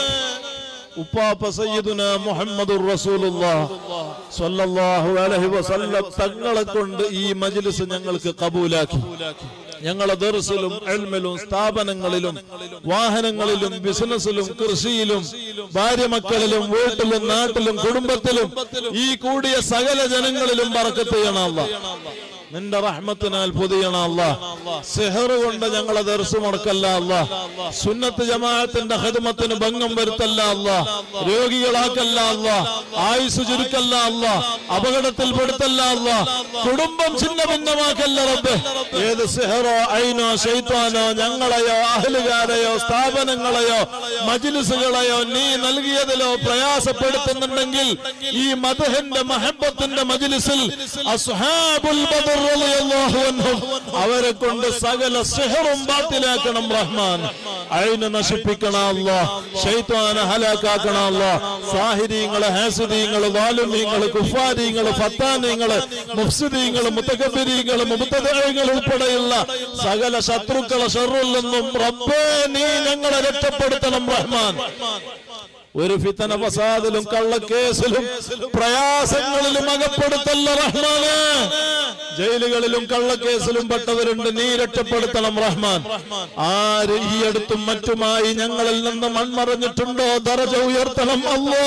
ഉപ്പാപ്പ സയ്യിദുന മുഹമ്മദുർ റസൂലുള്ളാഹ് സ്വല്ലല്ലാഹു അലൈഹി വസല്ലം തങ്ങളെ കൊണ്ട് ഈ മജ്ലിസ് ഞങ്ങൾക്ക് കബൂലാക്കി ഞങ്ങളെ ദർസിലും എൽമിലും സ്ഥാപനങ്ങളിലും വാഹനങ്ങളിലും ബിസിനസ്സിലും കൃഷിയിലും ഭാര്യ മക്കളിലും വീട്ടിലും നാട്ടിലും കുടുംബത്തിലും ഈ കൂടിയ സകല ജനങ്ങളിലും പറക്കത്ത് ചെയ്യണമല്ല നിന്റെ റഹ്മത്തിനാൽ പൊതിയണ അല്ല സെഹർ കൊണ്ട് ഞങ്ങളെ ദർശു മുടക്കല്ല അല്ല സുന്നത്ത് ജമാഅത്തിന്റെ ഹിദ്മത്തിന് ഭംഗം വരുത്തല്ല അല്ല രോഗികളാക്കല്ല അല്ല ആയുസ് ചുരുക്കല്ല അല്ല അപകടത്തിൽ പെടുത്തല്ല അല്ല കുടുംബം ഛിന്ന ഭിന്നമാക്കല്ല റബ്ബ് ഏത് സെഹറോ ഐനോ ഷെയ്ത്താനോ ഞങ്ങളെയോ അഹലുകാരെയോ സ്ഥാപനങ്ങളെയോ മജിലിസുകളെയോ നീ നൽകിയതിലോ പ്രയാസപ്പെടുത്തുന്നുണ്ടെങ്കിൽ ഈ മധുഹന്റെ മഹബത്തിന്റെ മജിലിസിൽ അസ്ഹാബുൽ ബദർ റളിയല്ലാഹു അൻഹും അവരെ കൊണ്ട് സകല സിഹറും ബാത്തിലാക്കണം റഹ്മാൻ അയിന് നശിപ്പിക്കണം അല്ലാ ഷൈത്വാനെ ഹലാക്കാക്കണം അല്ലാ സാഹിരീങ്ങള് ഹാസിദീങ്ങള് വാലുമീങ്ങള് കുഫാരീങ്ങള് ഫത്താനീങ്ങള് മുഫ്സിദീങ്ങള് മുത്തകബിരീങ്ങള് മുബത്തദീങ്ങൾ ഉൾപ്പെടെയുള്ള സകല ശത്രുക്കളെ ഷെറിൽ നിന്നും റബ്ബേ നീ ഞങ്ങളെ രക്ഷപ്പെടുത്തണം റഹ്മാൻ ഒരു ഫിത്തന ഫസാദിലും കള്ളക്കേസിലും പ്രയാസങ്ങളിലും അകപ്പെടുത്തല്ല റഹ്മാനെ ജയിലുകളിലും കള്ളക്കേസിലും പെട്ടവരുണ്ട് നീ രക്ഷപ്പെടുത്തണം റഹ്മാൻ ആര് ഈ അടുത്തും മറ്റുമായി ഞങ്ങളിൽ നിന്ന് മൺമറഞ്ഞിട്ടുണ്ടോ ദറജ ഉയർത്തണം അല്ലോ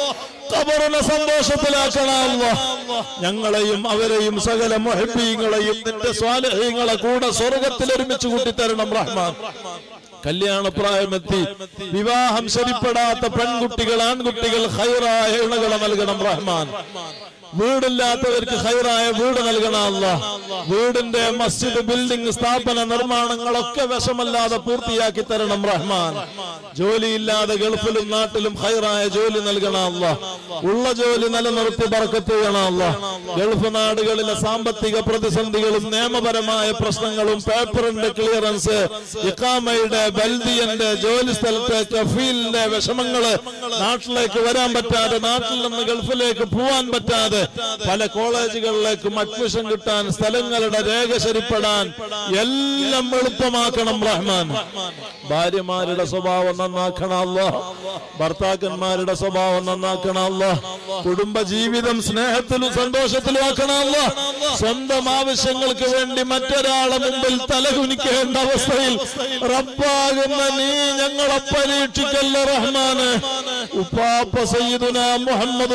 കബറിനെ സന്തോഷത്തിലാക്കണം അല്ലോ ഞങ്ങളെയും അവരെയും സകല മൊഹബീങ്ങളെയും നിന്റെ സ്വാലഹ്യങ്ങളെ കൂടെ സ്വർഗത്തിൽ ഒരുമിച്ച് കൂട്ടിത്തരണം റഹ്മാൻ കല്യാണ പ്രായമെത്തി വിവാഹം ശരിപ്പെടാത്ത പെൺകുട്ടികൾ ആൺകുട്ടികൾ ഹൈറായ ഇണകളെ നൽകണം റഹ്മാൻ വീടില്ലാത്തവർക്ക് ഹൈറായ വീട് നൽകണം അല്ല വീടിന്റെ മസ്ജിദ് ബിൽഡിംഗ് സ്ഥാപന നിർമ്മാണങ്ങളൊക്കെ വിഷമല്ലാതെ പൂർത്തിയാക്കി തരണം റഹ്മാൻ ജോലിയില്ലാതെ ഗൾഫിലും നാട്ടിലും ഹൈറായ ജോലി നൽകണം അല്ല ഉള്ള ജോലി നിലനിർത്തി ബർക്കത്ത് ചെയ്യണം അല്ല ഗൾഫ് നാടുകളിലെ സാമ്പത്തിക പ്രതിസന്ധികളും നിയമപരമായ പ്രശ്നങ്ങളും പേപ്പറിന്റെ ക്ലിയറൻസ് ഇക്കാമയുടെ ബൽദിയന്റെ ജോലി സ്ഥലത്തെ കഫീലിന്റെ വിഷമങ്ങള് നാട്ടിലേക്ക് വരാൻ പറ്റാതെ നാട്ടിൽ നിന്ന് ഗൾഫിലേക്ക് പോവാൻ പറ്റാതെ പല കോളേജുകളിലേക്കും അഡ്മിഷൻ കിട്ടാൻ സ്ഥല ബന്ധങ്ങളുടെ രേഖ ശരിപ്പെടാൻ എല്ലാം എളുപ്പമാക്കണം റഹ്മാൻ ഭാര്യമാരുടെ സ്വഭാവം നന്നാക്കണമല്ല ഭർത്താക്കന്മാരുടെ സ്വഭാവം നന്നാക്കണമല്ല കുടുംബ ജീവിതം സ്നേഹത്തിലും സന്തോഷത്തിലും ആക്കണമല്ല സ്വന്തം ആവശ്യങ്ങൾക്ക് വേണ്ടി മറ്റൊരാളെ മുമ്പിൽ തലകുനിക്കേണ്ട അവസ്ഥയിൽ റബ്ബാകുന്ന നീ ഞങ്ങളെ പരീക്ഷിക്കല്ല റഹ്മാന് ഉപ്പാപ്പ സയ്യിദുന മുഹമ്മദ്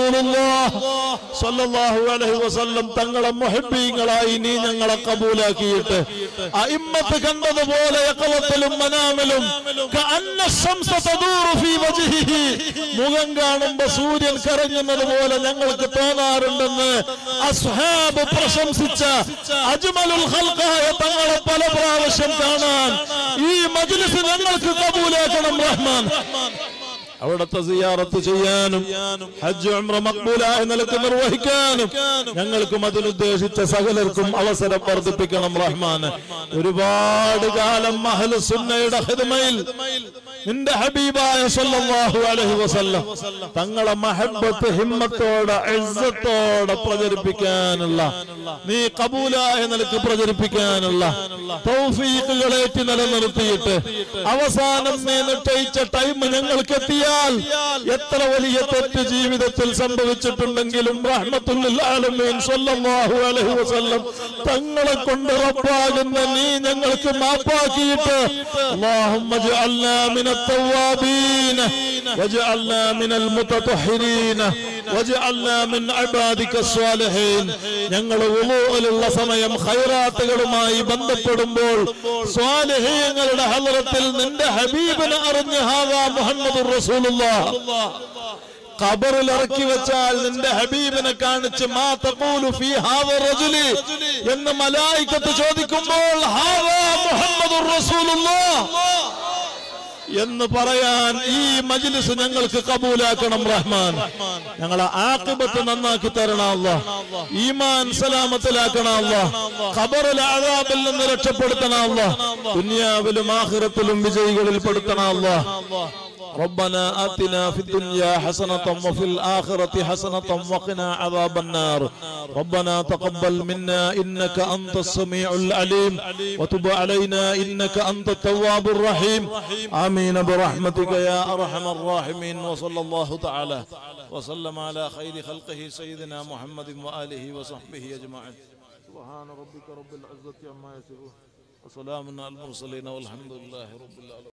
സല്ലല്ലാഹു അലൈഹി വസല്ലം തങ്ങളെ മുഹബ്ബീങ്ങളായി നീ ഞങ്ങളെ കബൂലാക്കിയിട്ട് അയിമ്മത്ത് കണ്ടതുപോലെ യഖലത്തിലും മനാമിലും കഅന്ന ശംസ തദൂറു ഫീ വജ്ഹിഹി മുഖം കാണുമ്പോ സൂര്യൻ കറങ്ങുന്നത് പോലെ ഞങ്ങൾക്ക് തോന്നാറുണ്ടെന്ന് അസ്ഹാബ് പ്രശംസിച്ച അജ്മലുൽ ഖൽഖായ തങ്ങളെ പല പ്രാവശ്യം കാണാൻ ഈ മജ്ലിസ് ഞങ്ങൾക്ക് കബൂലാക്കണം റഹ്മാൻ അവിടുത്തെ സിയാറത്ത് ചെയ്യാനും ഹജ്ജ് ഉംറ മക്ബൂലായ നിലക്ക് നിർവഹിക്കാനും ഞങ്ങൾക്കും അതിനുദ്ദേശിച്ച സകലർക്കും അവസരം വർദ്ധിപ്പിക്കണം റഹ്മാൻ ഒരുപാട് കാലം മഹൽ സുന്നയുടെ ഹിദ്മയിൽ നിന്റെ ഹബീബായ സല്ലല്ലാഹു അലൈഹി വസല്ലം തങ്ങളെ മഹബത്ത് ഹിമ്മത്തോടെ ഇസ്സത്തോടെ പ്രചരിപ്പിക്കാനുള്ള നീ കബൂലായ നിലക്ക് പ്രചരിപ്പിക്കാനുള്ള തൗഫീഖുകളേറ്റി നിലനിർത്തിയിട്ട് അവസാനം നീ നിശ്ചയിച്ച ടൈം ഞങ്ങൾക്ക് എത്തിയാൽ എത്ര വലിയ തെറ്റ് ജീവിതത്തിൽ സംഭവിച്ചിട്ടുണ്ടെങ്കിലും റഹ്മത്തുൽ ആലമീൻ സല്ലല്ലാഹു അലൈഹി വസല്ലം തങ്ങളെ കൊണ്ട് റബ്ബാകുന്ന നീ ഞങ്ങൾക്ക് മാപ്പാക്കിയിട്ട് اللهم اجعلنا من التوابين واجعلنا من المتطهرين واجعلنا من عبادك الصالحين ഞങ്ങൾ ഉളൂലുള്ള സമയം ഖൈറാത്തുകളുമായി ബന്ധപ്പെടുമ്പോൾ സ്വാലിഹീങ്ങളുടെ ഹലറത്തിൽ നിന്റെ ഹബീബിനെ അറിഞ്ഞ് ഹാദാ മുഹമ്മദ് റസൂലുള്ളാഹ് ഖബറിൽ ഇറക്കി വെച്ചാൽ നിന്റെ ഹബീബിനെ കാണിച്ച് മാ തഖൂലു ഫീ ഹാദ റജുലി എന്ന് മലായികത്ത് ചോദിക്കുമ്പോൾ ഹാദാ മുഹമ്മദുർ റസൂലുള്ളാഹ് എന്ന് പറയാൻ ഈ മജ്ലിസ് ഞങ്ങൾക്ക് കബൂലാക്കണം റഹ്മാൻ ഞങ്ങളെ ആക്കിബത്ത് നന്നാക്കി തരണം അല്ല ഈമാൻ സലാമത്തിലാക്കണം അല്ല ഖബറിൽ അഴാബിൽ നിന്ന് രക്ഷപ്പെടുത്തണം അല്ല ദുനിയാവിലും ആഖിറത്തിലും വിജയികളിൽ പെടുത്തണം അല്ല ربنا آتنا في الدنيا حسنة وفي الآخرة حسنة وقنا عذاب النار ربنا تقبل منا إنك أنت السميع العليم وتب علينا إنك أنت التواب الرحيم آمين برحمتك يا أرحم الراحمين وصلى الله تعالى وسلم على خير خلقه سيدنا محمد وآله وصحبه أجمعين سبحان ربك رب العزة عما يصفون وسلام على المرسلين والحمد لله رب العالمين